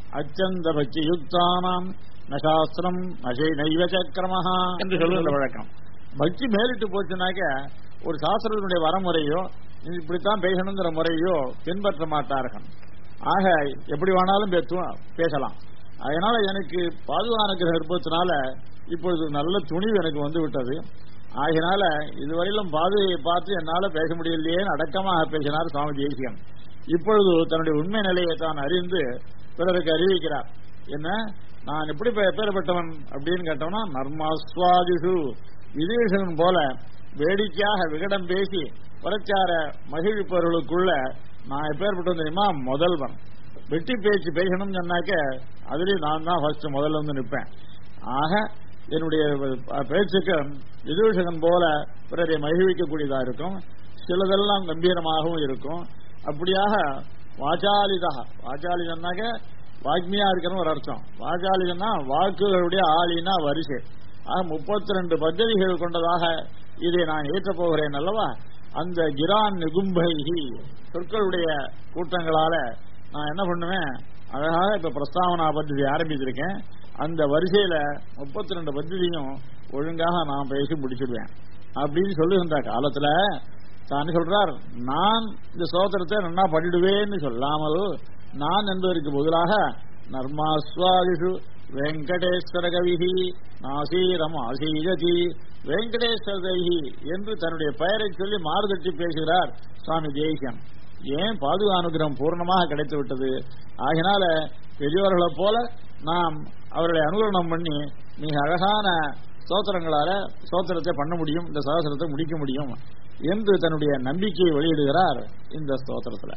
அச்சந்த பக்தி யுக்தானாம் நசாஸ்திரம் நசை நைவ சக்கிரமஹா என்று சொல்லுகிற வழக்கம் பக்தி மேலிட்டு போச்சுனாக்க ஒரு சாஸ்திரத்தினுடைய வரமுறையோ இப்படித்தான் பேசணுங்கிற முறையோ பின்பற்ற மாட்டார்கள் ஆக எப்படி வேணாலும் பேசுவோம் பேசலாம் அதனால எனக்கு பாதுகானுக்கிற விருப்பத்தினால இப்பொழுது நல்ல துணிவு எனக்கு வந்து விட்டது ஆகினால இதுவரையிலும் பாதுகையை பார்த்து என்னால பேச முடியலையேன்னு அடக்கமாக பேசினார் சுவாமி தேசியம் இப்பொழுது தன்னுடைய உண்மை நிலையை தான் அறிந்து பிறருக்கு அறிவிக்கிறார் என்ன நான் எப்படி எப்பேற்பட்டவன் அப்படின்னு கேட்டோம்னா நர்மாஸ்வாதிசு விதீஷன் போல வேடிக்கையாக விகடம் பேசி பிரச்சார மகிழ்ப்பவர்களுக்குள்ள நான் எப்பேற்பட்டவன் தெரியுமா முதல்வன் வெட்டி பேச்சு பேசணும்னு சொன்னாக்க அதுலயும் நான் தான் ஃபர்ஸ்ட் முதல்ல வந்து நிற்பேன் ஆக என்னுடைய பேச்சுக்கு விதூஷகன் போல பிறரை மகிழ்விக்கக்கூடியதா இருக்கும் சிலதெல்லாம் கம்பீரமாகவும் இருக்கும் அப்படியாக வாச்சாலிதா வாச்சாலிதன்னாக்க வாக்மியா இருக்கிறன்னு ஒரு அர்த்தம் வாச்சாலிதன்னா வாக்குகளுடைய ஆளினா வரிசை ஆக முப்பத்தி ரெண்டு பദ്ധதிகள் கொண்டதாக இதை நான் ஏற்றப் போகிறேன் அல்லவா அந்த கிரான் நிகும்பைகி சொற்களுடைய கூட்டங்களால நான் என்ன பண்ணுவேன் அழகாக இப்ப பிரஸ்தாவனா பദ്ധதி ஆரம்பிச்சிருக்கேன் அந்த வரிசையில முப்பத்தி ரெண்டு பദ്ധதியும் ஒழுங்காக நான் பேசி முடிச்சிடுவேன் அப்படின்னு சொல்லுகின்ற காலத்துல தான் சொல்றார் நான் இந்த சோதரத்தை நன்னா பண்ணிடுவேன்னு சொல்லாமல் நான் என்பதற்கு பதிலாக நர்மாஸ்வாதிஷு வெங்கடேஸ்வர கவிஹி நாசீரம் ஆசீஜதி வெங்கடேஸ்வரகி என்று தன்னுடைய பெயரை சொல்லி மாறுதட்டி பேசுகிறார் சுவாமி தேசியம் ஏன் பாதுகானுகிரகம் பூர்ணமாக கிடைத்து விட்டது ஆகினால பெரியவர்களைப் போல நாம் அவர்களை அனுகரணம் பண்ணி மிக அழகான சோத்திரங்களால சோத்திரத்தை பண்ண முடியும் இந்த சகோதரத்தை முடிக்க முடியும் என்று தன்னுடைய நம்பிக்கையை வெளியிடுகிறார் இந்த ஸ்தோத்திரத்துல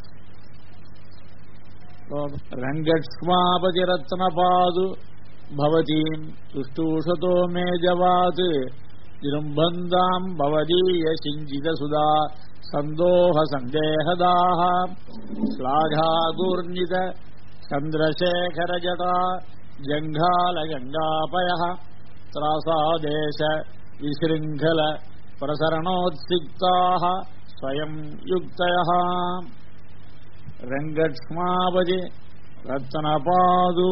ரங்கக்ஷ்மாபதி ரத்ன பாது பவதீம் சுஷ்டூஷதோ மே ஜவாத் திரும்பந்தாம் பவதீய சிஞ்சித சுதா சந்தோக சந்தேகதாக ஸ்லாகாகூர்ணித சந்திரசேகர ஜடா ஜங்கால கங்காபய த்ராசாதேச விசிருங்கல பிரசரணோத்சிக்தாக ஸ்வயம் யுக்தய ரங்கக்ஷ்மாபதி ரத்தனபாது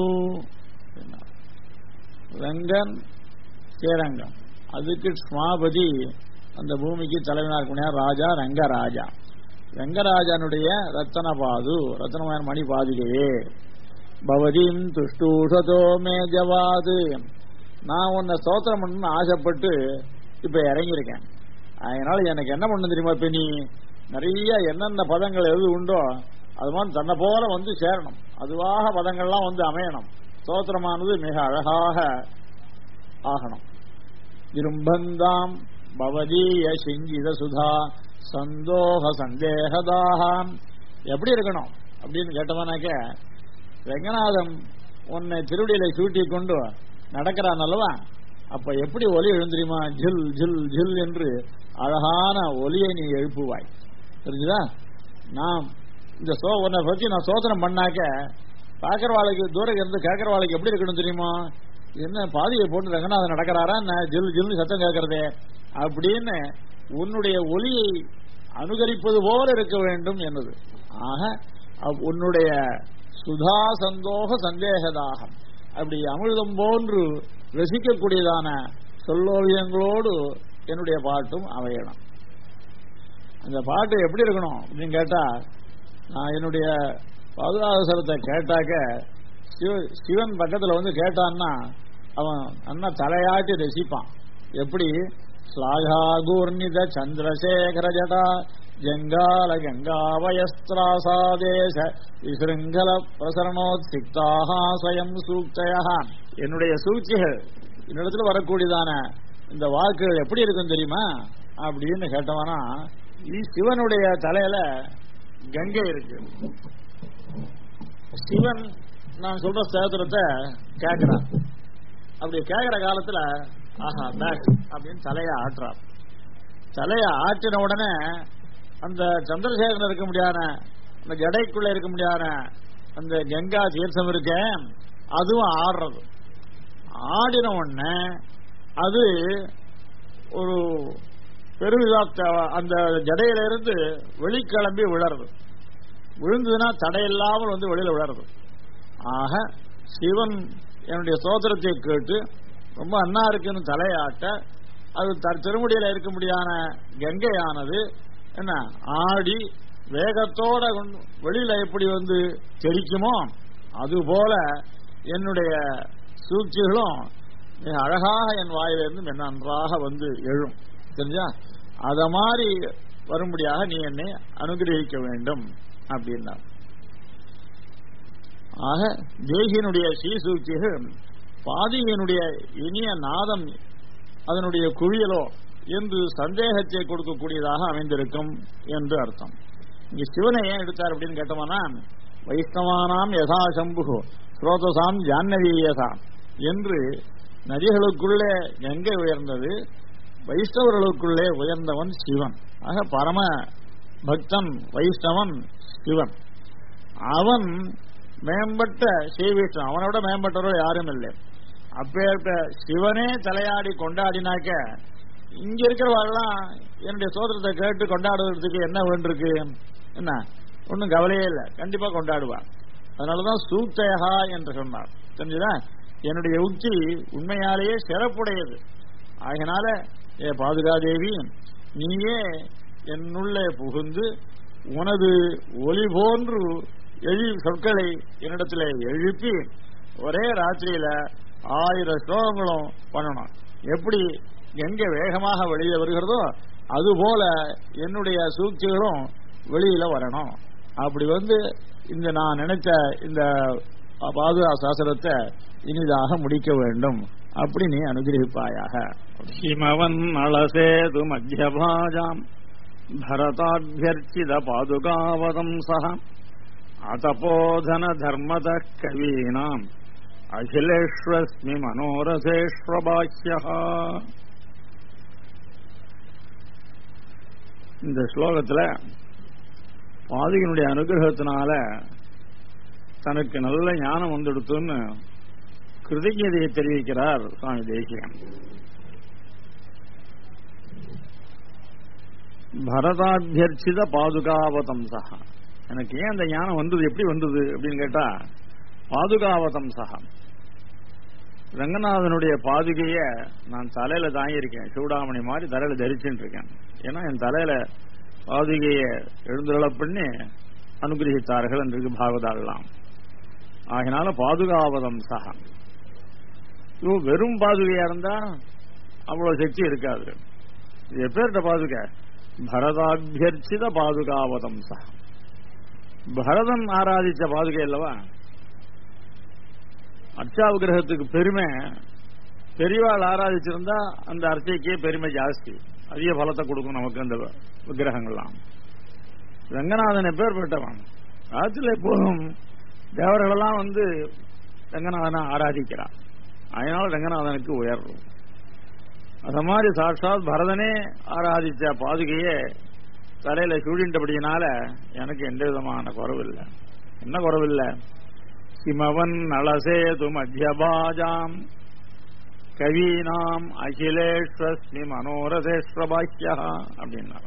ரங்கன் ஸ்ரீரங்கம் அதுக்கு ஸ்மாபதி அந்த பூமிக்கு தலைவனாக இருக்கக்கூடிய ராஜா ரங்கராஜா ரங்கராஜனுடைய ரத்தனபாது ரத்தனமான மணி பாதிகையே பவதீம் துஷ்டூஷதோ மே ஜவாது நான் உன்னை ஸ்தோத்திரம் பண்ணணும்னு ஆசைப்பட்டு இப்ப இறங்கியிருக்கேன் அதனால எனக்கு என்ன பண்ண தெரியுமா இப்ப நீ நிறைய என்னென்ன பதங்கள் எது உண்டோ அது மாதிரி தன்னை போல வந்து சேரணும் அதுவாக பதங்கள்லாம் வந்து அமையணும் ஸ்தோத்திரமானது மிக அழகாக ஆகணும் இரும்பந்தாம் பவதீய சிங்கித சுதா சந்தோக சந்தேகதாகம் எப்படி இருக்கணும் அப்படின்னு கேட்டவனாக்க ரங்கநாதன் உன்னை திருவடியில சூட்டி கொண்டு நடக்கிறான் அல்லவா அப்ப எப்படி ஒலி எழுந்திரியுமா ஜில் ஜில் ஜில் என்று அழகான ஒலியை நீ எழுப்புவாய் தெரிஞ்சுதா நாம் இந்த சோ உன்னை பத்தி நான் சோதனம் பண்ணாக்க பாக்கிறவாளுக்கு தூரம் இருந்து கேட்கறவாளுக்கு எப்படி இருக்கணும் தெரியுமா என்ன பாதியை போட்டு ரங்கநாதன் நடக்கிறாரா என்ன ஜில் ஜில்னு சத்தம் கேட்கறதே அப்படின்னு உன்னுடைய ஒலியை அனுகரிப்பது போல இருக்க வேண்டும் என்னது ஆக உன்னுடைய சுதா சந்தோக சந்தேகதாகம் அப்படி அமிர்தம் போன்று ரசிக்கக்கூடியதான சொல்லோவியங்களோடு என்னுடைய பாட்டும் அமையணும் அந்த பாட்டு எப்படி இருக்கணும் அப்படின்னு கேட்டா நான் என்னுடைய பாதுகாசரத்தை கேட்டாக்க சிவன் பக்கத்துல வந்து கேட்டான்னா அவன் அண்ணா தலையாட்டி ரசிப்பான் எப்படி ஸ்லாகாகூர்ணித சந்திரசேகர ஜடா ஜங்கால கங்காவயஸ்திராசாதேச விசிருங்கல பிரசரணோத்சிக்தாக ஸ்வயம் சூக்தயா என்னுடைய சூழ்ச்சிகள் என்னிடத்துல வரக்கூடியதான இந்த வாக்குகள் எப்படி இருக்கும் தெரியுமா அப்படின்னு கேட்டவனா சிவனுடைய தலையில கங்கை இருக்கு சிவன் நான் சொல்ற சேத்திரத்தை கேட்கிறான் அப்படி கேட்கிற காலத்துல ஆஹா பேக் அப்படின்னு தலைய ஆட்டுறார் தலைய ஆட்டின உடனே அந்த சந்திரசேகரன் இருக்க முடியாத அந்த ஜடைக்குள்ள இருக்க முடியாத அந்த கங்கா தீர்த்தம் இருக்க அதுவும் ஆடுறது ஆடின உடனே அது ஒரு பெருவிழா அந்த ஜடையில இருந்து வெளிக்கிளம்பி விழறது விழுந்ததுன்னா தடையில்லாமல் வந்து வெளியில விழறது ஆக சிவன் என்னுடைய சோதரத்தை கேட்டு ரொம்ப அண்ணா இருக்குன்னு தலையாட்ட அது தன் திருமுடியில இருக்க முடியாத கங்கையானது என்ன ஆடி வேகத்தோட கொண்டு- வெளியில எப்படி வந்து தெரிக்குமோ அதுபோல என்னுடைய சூழ்ச்சிகளும் மிக அழகாக என் வாயிலிருந்து மிக நன்றாக வந்து எழும் தெரிஞ்சா அத மாதிரி வரும்படியாக நீ என்னை அனுகிரகிக்க வேண்டும் அப்படின்னா ஆக தேகியனுடைய ஸ்ரீசூக்திகள் பாதியனுடைய இனிய நாதம் அதனுடைய குவியலோ என்று சந்தேகத்தை கொடுக்கக்கூடியதாக அமைந்திருக்கும் என்று அர்த்தம் இங்க சிவனை ஏன் எடுத்தார் அப்படின்னு கேட்டோம்னா வைஷ்ணவானாம் யதா சம்பு ஸ்ரோதசாம் ஜான்னவீயசாம் என்று நதிகளுக்குள்ளே கங்கை உயர்ந்தது வைஷ்ணவர்களுக்குள்ளே உயர்ந்தவன் சிவன் ஆக பரம பக்தன் வைஷ்ணவன் சிவன் அவன் மேம்பட்ட ஸ்ரீவிஷ்ணன் அவனோட மேம்பட்டவர்கள் யாரும் இல்லை அப்பேற்ப சிவனே தலையாடி கொண்டாடினாக்க இங்க இருக்கிறவாள்லாம் என்னுடைய சோதரத்தை கேட்டு கொண்டாடுவதற்கு என்ன வேண்டிருக்கு என்ன ஒன்றும் கவலையே இல்லை கண்டிப்பா கொண்டாடுவா அதனாலதான் சூத்தேகா என்று சொன்னார் தெரிஞ்சுதா என்னுடைய உச்சி உண்மையாலேயே சிறப்புடையது ஆகினால ஏ பாதுகாதேவி நீயே என்னுள்ளே புகுந்து உனது ஒளி போன்று எழு சொற்களை என்னிடத்துல எழுப்பி ஒரே ராத்திரியில ஆயிரம் ஸ்லோகங்களும் பண்ணணும் எப்படி எங்க வேகமாக வெளியே வருகிறதோ அதுபோல என்னுடைய சூழ்ச்சிகளும் வெளியில வரணும் அப்படி வந்து இந்த நான் நினைச்ச இந்த பாதுகா சாஸ்திரத்தை இனிதாக முடிக்க வேண்டும் அப்படி நீ அனுகிரகிப்பாயாக ஹிமவன் அலசேது மத்தியபாஜாம் பரதாபியர்ச்சித பாதுகாவதம் சக அதபோதன தர்மத கவீனாம் அகிலேஷ்வஸ்மி மனோரசேஸ்வபாஹ்யா இந்த ஸ்லோகத்துல பாதிகனுடைய அனுகிரகத்தினால தனக்கு நல்ல ஞானம் வந்துடுத்துன்னு கிருதஜதையை தெரிவிக்கிறார் சுவாமி தேசிகன் பரதாபியர்ச்சித பாதுகாவதம்சா எனக்கு ஏன் அந்த ஞானம் வந்தது எப்படி வந்தது அப்படின்னு கேட்டா பாதுகாவதம்சா ரங்கநாதனுடைய பாதுகைய நான் தலையில தாங்கியிருக்கேன் சூடாமணி மாதிரி தலையில தரிச்சுட்டு இருக்கேன் ஏன்னா என் தலையில பாதுகைய எழுந்துருள பண்ணி அனுகிரகித்தார்கள் என்று பாகவதாடலாம் ஆகினால பாதுகாவதம் சகா இது வெறும் பாதுகையா இருந்தா அவ்வளவு சக்தி இருக்காது இது எப்பேர்ட்ட பாதுகை பரதாபியர்ச்சித பாதுகாவதம் சகா பரதன் ஆராதிச்ச பாதுகை அல்லவா அர்ச்சாவிகிரகத்துக்கு பெருமை பெரியவாள் ஆராதிச்சிருந்தா அந்த அர்ச்சைக்கே பெருமை ஜாஸ்தி அதிக பலத்தை கொடுக்கும் நமக்கு அந்த விக்கிரகங்கள்லாம் ரங்கநாதன் எப்பேற்பட்டவன் ராத்திரில எப்போதும் தேவர்களெல்லாம் வந்து ரங்கநாதனை ஆராதிக்கிறான் அதனால ரங்கநாதனுக்கு உயர்வு அத மாதிரி சாட்சாத் பரதனே ஆராதிச்ச பாதுகையே தலையில சூழின்றபடியினால எனக்கு எந்த விதமான குறவில்லை என்ன குறவில்லை கிமவன் நலசேது மத்தியபாஜாம் கவீனாம் அகிலேஸ்வஸ்மி மனோரதேஸ்வபாக்கியா அப்படின்னார்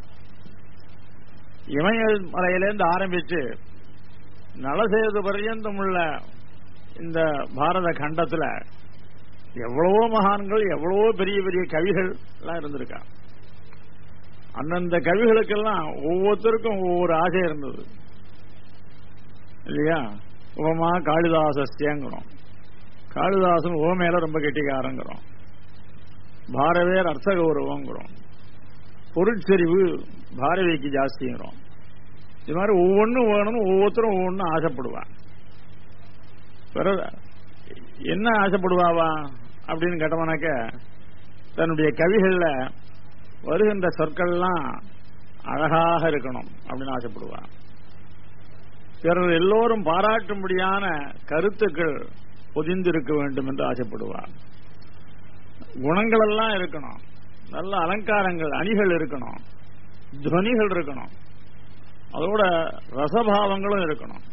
இமய மலையிலேருந்து ஆரம்பிச்சு நலசேது பர்யந்தம் உள்ள இந்த பாரத கண்டத்துல எவ்வளவோ மகான்கள் எவ்வளவோ பெரிய பெரிய கவிகள் எல்லாம் இருந்திருக்கா அந்தந்த கவிகளுக்கெல்லாம் ஒவ்வொருத்தருக்கும் ஒவ்வொரு ஆசை இருந்தது இல்லையா உபமா காளிதாசஸ்தியங்கிறோம் காளிதாசன் ஓ மேல ரொம்ப கெட்டிக்காரங்கிறோம் பாரவேர் அர்த்த கௌரவங்கிறோம் பொருட்செறிவு பாரதிக்கு ஜாஸ்திங்கிறோம் இது மாதிரி ஒவ்வொன்றும் வேணும்னு ஒவ்வொருத்தரும் ஒவ்வொன்றும் ஆசைப்படுவான் பிறகு என்ன ஆசைப்படுவாவா அப்படின்னு கேட்டவனாக்க தன்னுடைய கவிகள்ல வருகின்ற சொற்கள்லாம் அழகாக இருக்கணும் அப்படின்னு ஆசைப்படுவான் பிறர் எல்லோரும் பாராட்டும்படியான கருத்துக்கள் பொதிந்திருக்க வேண்டும் என்று ஆசைப்படுவார் குணங்கள் எல்லாம் இருக்கணும் நல்ல அலங்காரங்கள் அணிகள் இருக்கணும் துவனிகள் இருக்கணும் அதோட ரசபாவங்களும் இருக்கணும்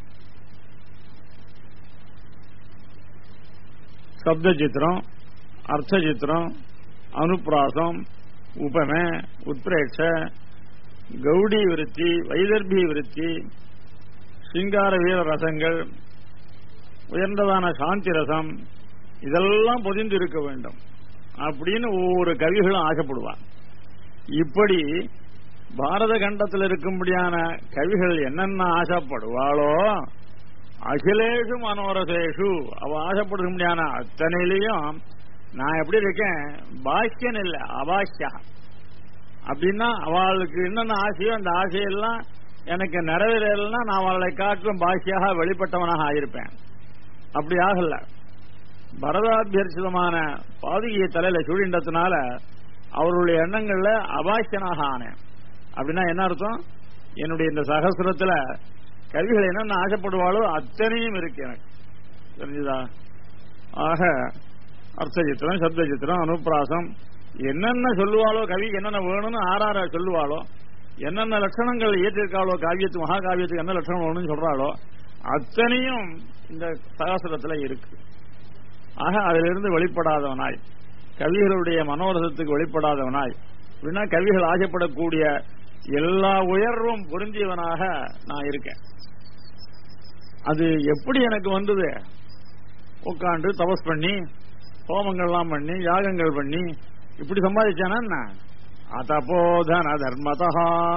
சப்த சித்திரம் அர்த்த சித்திரம் அனுப்பிராசம் உபம உத்பிரேட்ச கௌடி விருத்தி வைதர்பி விருத்தி சிங்கார வீர ரசங்கள் உயர்ந்ததான சாந்தி ரசம் இதெல்லாம் பொதிந்து இருக்க வேண்டும் அப்படின்னு ஒவ்வொரு கவிகளும் ஆசைப்படுவார் இப்படி பாரத கண்டத்தில் இருக்கும்படியான கவிகள் என்னென்ன ஆசைப்படுவாளோ அகிலேஷு மனோரசேஷு அவ ஆசைப்படும்படியான அத்தனையிலையும் நான் எப்படி இருக்கேன் பாக்கியன் இல்ல அபாஷ்யா அப்படின்னா அவளுக்கு என்னென்ன ஆசையோ அந்த ஆசையெல்லாம் எனக்கு நிறைவேறலைன்னா நான் அவளை காட்டிலும் பாக்கியாக வெளிப்பட்டவனாக ஆயிருப்பேன் அப்படி ஆகல பரதாபியர்சிதமான பாதுகையை தலையில சூழின்றதுனால அவருடைய எண்ணங்கள்ல அபாக்கியனாக ஆனேன் அப்படின்னா என்ன அர்த்தம் என்னுடைய இந்த சகசிரத்துல கவிகள் என்னென்ன ஆசைப்படுவாளோ அத்தனையும் இருக்கு எனக்கு தெரிஞ்சுதா ஆக அர்த்த சித்திரம் சப்த சித்திரம் அனுப்பிராசம் என்னென்ன சொல்லுவாளோ கவிக்கு என்னென்ன வேணும்னு ஆறார சொல்லுவாளோ என்னென்ன லட்சணங்கள் ஏற்றிருக்காளோ காவியத்து மகாகாவியத்துக்கு என்ன லட்சணம் வேணும்னு சொல்றாளோ அத்தனையும் இந்த சகசிரத்துல இருக்கு ஆக அதிலிருந்து வெளிப்படாதவனாய் கவிகளுடைய மனோரசத்துக்கு வெளிப்படாதவனாய் அப்படின்னா கவிகள் ஆசைப்படக்கூடிய எல்லா உயர்வும் பொருந்தியவனாக நான் இருக்கேன் அது எப்படி எனக்கு வந்தது உட்காந்து தபஸ் பண்ணி ஹோமங்கள்லாம் பண்ணி யாகங்கள் பண்ணி இப்படி சம்பாதிச்சானா தபோதன தர்மதா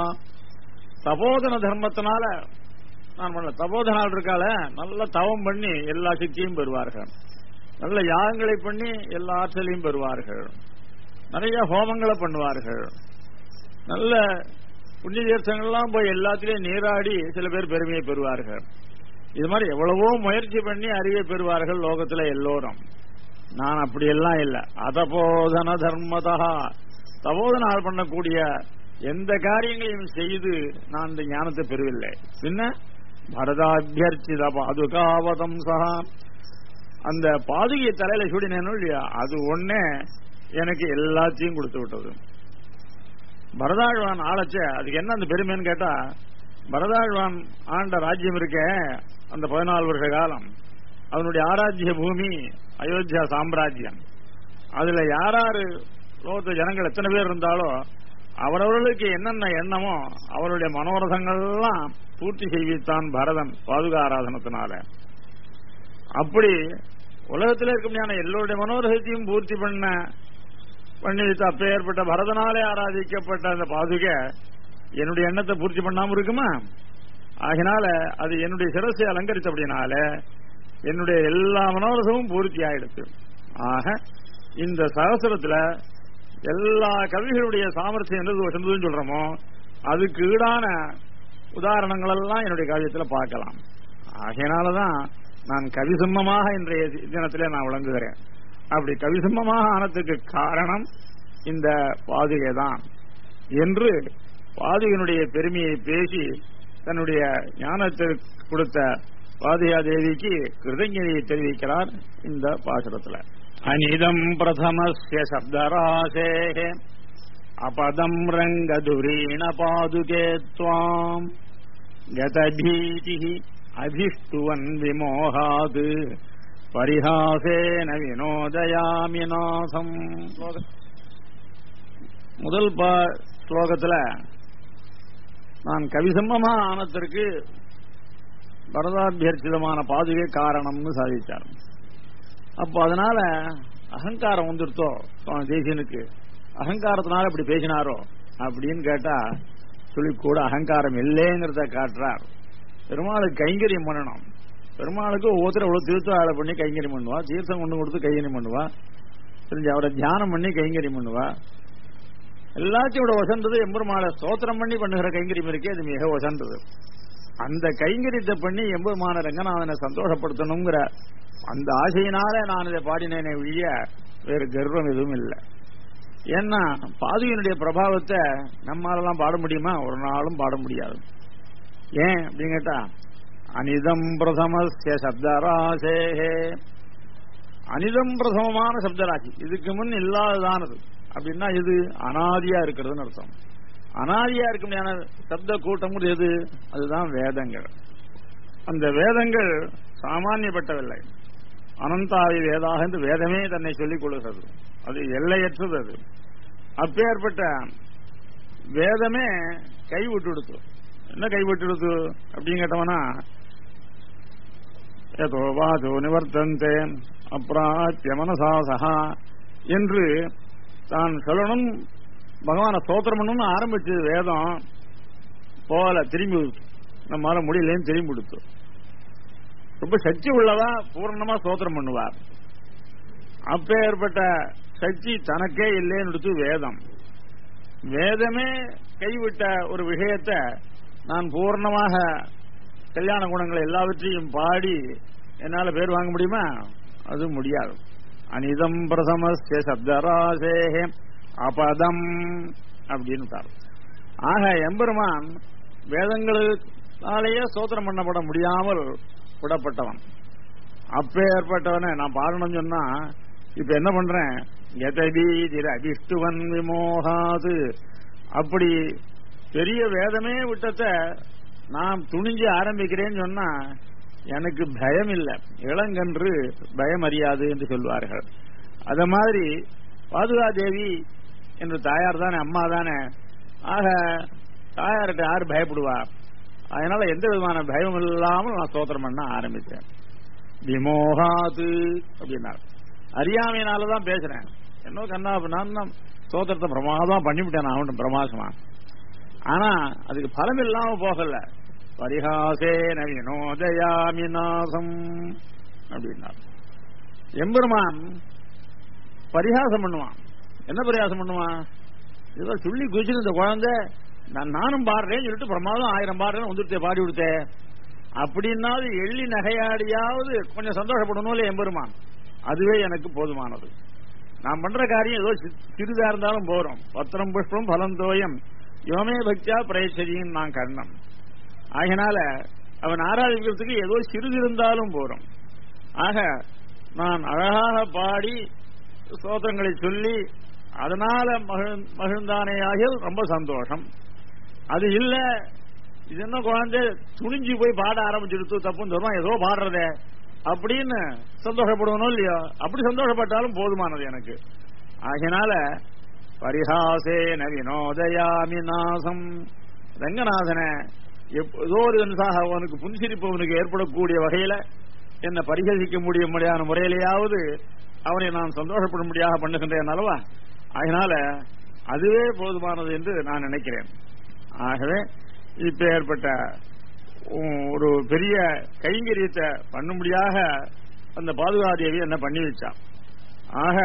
தபோதன தர்மத்தினால நான் பண்ணல தபோதனால் இருக்கால நல்ல தவம் பண்ணி எல்லா சக்தியும் பெறுவார்கள் நல்ல யாகங்களை பண்ணி எல்லா ஆற்றலையும் பெறுவார்கள் நிறைய ஹோமங்களை பண்ணுவார்கள் நல்ல புண்ணிய தீர்த்தங்கள்லாம் போய் எல்லாத்திலையும் நீராடி சில பேர் பெருமையை பெறுவார்கள் இது மாதிரி எவ்வளவோ முயற்சி பண்ணி அறிவை பெறுவார்கள் லோகத்துல எல்லோரும் நான் அப்படியெல்லாம் இல்லை அதபோதன தர்மதா தபோதனால் பண்ணக்கூடிய எந்த காரியங்களையும் செய்து நான் இந்த ஞானத்தை பெறவில்லை பின்ன பரதாபியர்ச்சித பாதுகாவதம் சகா அந்த பாதுகையை தலையில சூடினேனும் இல்லையா அது ஒன்னே எனக்கு எல்லாத்தையும் கொடுத்து விட்டது பரதாழ்வான் ஆளச்ச அதுக்கு என்ன அந்த பெருமைன்னு கேட்டா பரதாழ்வான் ஆண்ட ராஜ்யம் இருக்க அந்த பதினாலு வருஷ காலம் அவனுடைய ஆராத்திய பூமி அயோத்தியா சாம்ராஜ்யம் அதுல யாராரு லோகத்து ஜனங்கள் எத்தனை பேர் இருந்தாலோ அவரவர்களுக்கு என்னென்ன எண்ணமோ அவருடைய மனோரதங்கள்லாம் பூர்த்தி செய்வித்தான் பரதன் பாதுகா ஆராதனத்தினால அப்படி உலகத்தில் இருக்க முடியாத எல்லோருடைய மனோரகத்தையும் பூர்த்தி பண்ண பண்ணி வைத்து அப்ப ஏற்பட்ட பரதனாலே ஆராதிக்கப்பட்ட அந்த பாதுகை என்னுடைய எண்ணத்தை பூர்த்தி பண்ணாம இருக்குமா ஆகினால அது என்னுடைய சிரசை அலங்கரித்தபடினால என்னுடைய எல்லா மனோரசமும் பூர்த்தி ஆயிடுச்சு ஆக இந்த சகசிரத்துல எல்லா கவிகளுடைய சாமர்த்தியம் எந்த வசந்ததுன்னு சொல்றோமோ அதுக்கு ஈடான உதாரணங்கள் எல்லாம் என்னுடைய காவியத்துல பார்க்கலாம் ஆகையினாலதான் நான் கவிசிம்மமாக இன்றைய தினத்திலே நான் விளங்குகிறேன் அப்படி கவிசிம்மமாக ஆனதுக்கு காரணம் இந்த பாதுகை தான் என்று பாதுகையினுடைய பெருமையை பேசி தன்னுடைய ஞானத்தை கொடுத்த பாதுகா தேவிக்கு கிருதஞனையை தெரிவிக்கிறார் இந்த பாசுரத்துல அனிதம் பிரதமஸ்ய சப்தராசே அபதம் ரங்கதுரீண பாதுகே துவாம் கதபீதி அபிஷ்டுவன் விமோகாது பரிஹாசேன வினோதயாமி நாசம் முதல் ஸ்லோகத்துல நான் கவிசம்மமா ஆனத்திற்கு பரதாபியர்ச்சிதமான பாதுகை காரணம்னு சாதித்தார் அப்போ அதனால அகங்காரம் வந்துருத்தோ சுவாமி தேசியனுக்கு அகங்காரத்தினால இப்படி பேசினாரோ அப்படின்னு கேட்டா சொல்லி கூட அகங்காரம் இல்லைங்கிறத காட்டுறார் பெருமாளுக்கு கைங்கரியம் பண்ணணும் பெருமாளுக்கு ஒவ்வொருத்தரும் எவ்வளவு திருத்தாள பண்ணி கைங்கரியம் பண்ணுவா தீர்த்தம் கொண்டு கொடுத்து கைங்கரியம் பண்ணுவா தெரிஞ்சு அவரை தியானம் பண்ணி கைங்கரியம் பண்ணுவா எல்லாத்தையும் விட வசந்தது எம்பெருமாளை ஸ்தோத்திரம் பண்ணி பண்ணுகிற கைங்கரியம் இருக்கே அது மிக வசந்தது அந்த கைங்கரியத்தை பண்ணி எம்பெருமான ரங்கநாதனை சந்தோஷப்படுத்தணுங்கிற அந்த ஆசையினால நான் இதை பாடினேனே ஒழிய வேறு கர்வம் எதுவும் இல்லை ஏன்னா பாதுகையினுடைய பிரபாவத்தை நம்மளாலாம் பாட முடியுமா ஒரு நாளும் பாட முடியாது ஏன் அப்படின்னு கேட்டா அனிதம் பிரதமஸ்ய சப்தராசேகே அனிதம் பிரதமமான சப்தராசி இதுக்கு முன் இல்லாததானது அப்படின்னா இது அனாதியா இருக்கிறதுன்னு அர்த்தம் அனாதியா இருக்க முடியாத சப்த கூட்டம் எது அதுதான் வேதங்கள் அந்த வேதங்கள் சாமானியப்பட்டவில்லை அனந்தாதி வேதாக என்று வேதமே தன்னை சொல்லிக் கொள்கிறது அது எல்லையற்றது அது அப்பேற்பட்ட வேதமே கை விட்டு கொடுத்து என்ன கை விட்டு கொடுத்து அப்படின்னு கேட்டவனா எதோ வாசோ நிவர்த்தந்தே அப்பிராத்திய மனசாசகா என்று தான் சொல்லணும் பகவான ஸ்தோத்திரம் பண்ணணும்னு ஆரம்பிச்சது வேதம் போல திரும்பி விடுத்து. நம்மால முடியலன்னு திரும்பி விடுத்து ரொம்ப சக்தி உள்ளவா பூர்ணமா ஸ்தோத்திரம் பண்ணுவார் அப்பேற்பட்ட சக்தி தனக்கே இல்லைன்னு எடுத்து வேதம் வேதமே கைவிட்ட ஒரு விஷயத்தை நான் பூர்ணமாக கல்யாண குணங்களை எல்லாவற்றையும் பாடி என்னால பேர் வாங்க முடியுமா அது முடியாது அனிதம் பிரதமஸ்ய சப்தராசேகே அபதம் அப்படின்னு ஆக எம்பெருமான் வேதங்களாலேயே சோத்திரம் பண்ணப்பட முடியாமல் விடப்பட்டவன் அப்பேற்பட்டவனை நான் பாடணும்னு சொன்னா இப்ப என்ன பண்றேன் எதபீதிர அபிஷ்டுவன் விமோகாது அப்படி பெரிய வேதமே விட்டத்தை நான் துணிஞ்சு ஆரம்பிக்கிறேன்னு சொன்னா எனக்கு பயம் இல்லை இளங்கன்று பயம் அறியாது என்று சொல்வார்கள் அத மாதிரி பாதுகா தேவி என்று தாயார் தானே அம்மா தானே ஆக தாயார்கிட்ட யார் பயப்படுவா அதனால எந்த விதமான பயம் இல்லாமல் நான் ஸ்தோத்திரம் பண்ண ஆரம்பித்தேன் விமோகாது அப்படின்னார் அறியாமையினாலதான் பேசுறேன் என்ன கண்ணா நான் தான் ஸ்தோத்திரத்தை பிரமாதமா பண்ணிவிட்டேன் நான் அவன் பிரமாசமா ஆனா அதுக்கு பலம் இல்லாம போகல பரிகாசே நவீனோதயாமி நாசம் அப்படின்னார் எம்பெருமான் பரிகாசம் பண்ணுவான் என்ன பரிகாசம் பண்ணுவான் ஏதோ சொல்லி குதிச்சு இந்த குழந்தை நான் நானும் பாடுறேன்னு சொல்லிட்டு பிரமாதம் ஆயிரம் பாடுறேன்னு வந்துருத்தே பாடி விடுத்தேன் அப்படின்னாவது எள்ளி நகையாடியாவது கொஞ்சம் சந்தோஷப்படணும் இல்லையா எம்பெருமான் அதுவே எனக்கு போதுமானது நான் பண்ற காரியம் ஏதோ சி- சிறிதா இருந்தாலும் போறோம் பத்திரம் புஷ்பம் பலம் தோயம் யோமே பக்தியா பிரயச்சரியும் நான் கர்ணம் ஆகினால அவன் ஆராதிக்கிறதுக்கு ஏதோ சிறிது இருந்தாலும் போறோம் ஆக நான் அழகாக பாடி ஸ்தோத்திரங்களை சொல்லி அதனால மகிழ்- மகிழ்ந்தானே ஆகியல் ரொம்ப சந்தோஷம் அது இல்ல இது என்ன குழந்தை துணிஞ்சு போய் பாட ஆரம்பிச்சுடுத்து தப்புன்னு சொல்லுவான் ஏதோ பாடுறதே அப்படின்னு சந்தோஷப்படுவனோ இல்லையோ அப்படி சந்தோஷப்பட்டாலும் போதுமானது எனக்கு ஆகினால பரிஹாசே நவினோதயாமி நாசம் ரங்கநாதனை எப்- ஏதோ ஒரு விதமாக அவனுக்கு புன்சிரிப்பு அவனுக்கு ஏற்படக்கூடிய வகையில என்னை பரிகசிக்க முடியும்படியான முறையிலேயாவது அவனை நான் சந்தோஷப்படும்படியாக பண்ணுகின்றேன் அல்லவா அதனால அதுவே போதுமானது என்று நான் நினைக்கிறேன் ஆகவே இப்ப ஏற்பட்ட உம், ஒரு பெரிய கைங்கரியத்தை பண்ணும்படியாக அந்த பாதுகாதேவி என்ன பண்ணி வச்சான் ஆக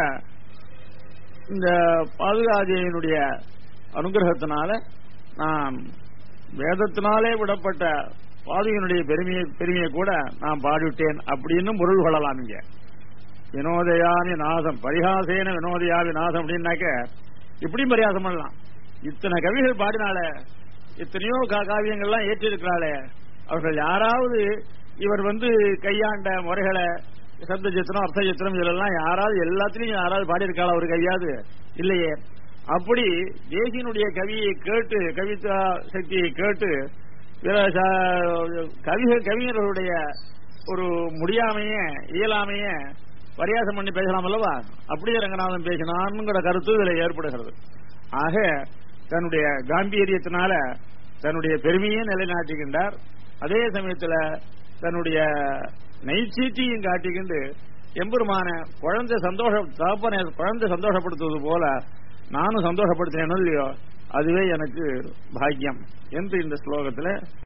இந்த பாதுகாதேவியினுடைய அனுகிரகத்தினால நான் வேதத்தினாலே விடப்பட்ட பாதுகையினுடைய பெருமையை பெருமையை கூட நான் பாடிவிட்டேன் அப்படின்னு பொருள் கொள்ளலாம் இங்க வினோதயாமி நாசம் பரிகாசேன வினோதயாமி நாசம் அப்படின்னாக்க இப்படியும் பரிகாசம் பண்ணலாம் இத்தனை கவிகள் பாடினால எத்தனையோ கா- காவியங்கள்லாம் ஏற்றிருக்கிறாளே அவர்கள் யாராவது இவர் வந்து கையாண்ட முறைகளை சப்த சித்திரம் அர்த்த சித்திரம் இதெல்லாம் யாராவது எல்லாத்திலையும் யாராவது பாடியிருக்காளா ஒரு கையாவது இல்லையே அப்படி தேசியனுடைய கவியை கேட்டு கவிதா சக்தியை கேட்டு பிற ச- கவிகள் கவிஞர்களுடைய ஒரு முடியாமைய இயலாமைய பரியாசம் பண்ணி பேசலாம் அல்லவா அப்படியே ரங்கநாதன் பேசினான்ங்கிற கருத்து இதுல ஏற்படுகிறது ஆக தன்னுடைய காம்பீரியத்தினால தன்னுடைய பெருமையை நிலைநாட்டுகின்றார் அதே சமயத்துல தன்னுடைய நைச்சீட்டியும் காட்டிக்கிண்டு எம்பெருமான குழந்தை சந்தோஷ தகப்பனை குழந்தை சந்தோஷப்படுத்துவது போல நானும் சந்தோஷப்படுத்தினேனோ இல்லையோ அதுவே எனக்கு பாக்கியம் என்று இந்த ஸ்லோகத்துல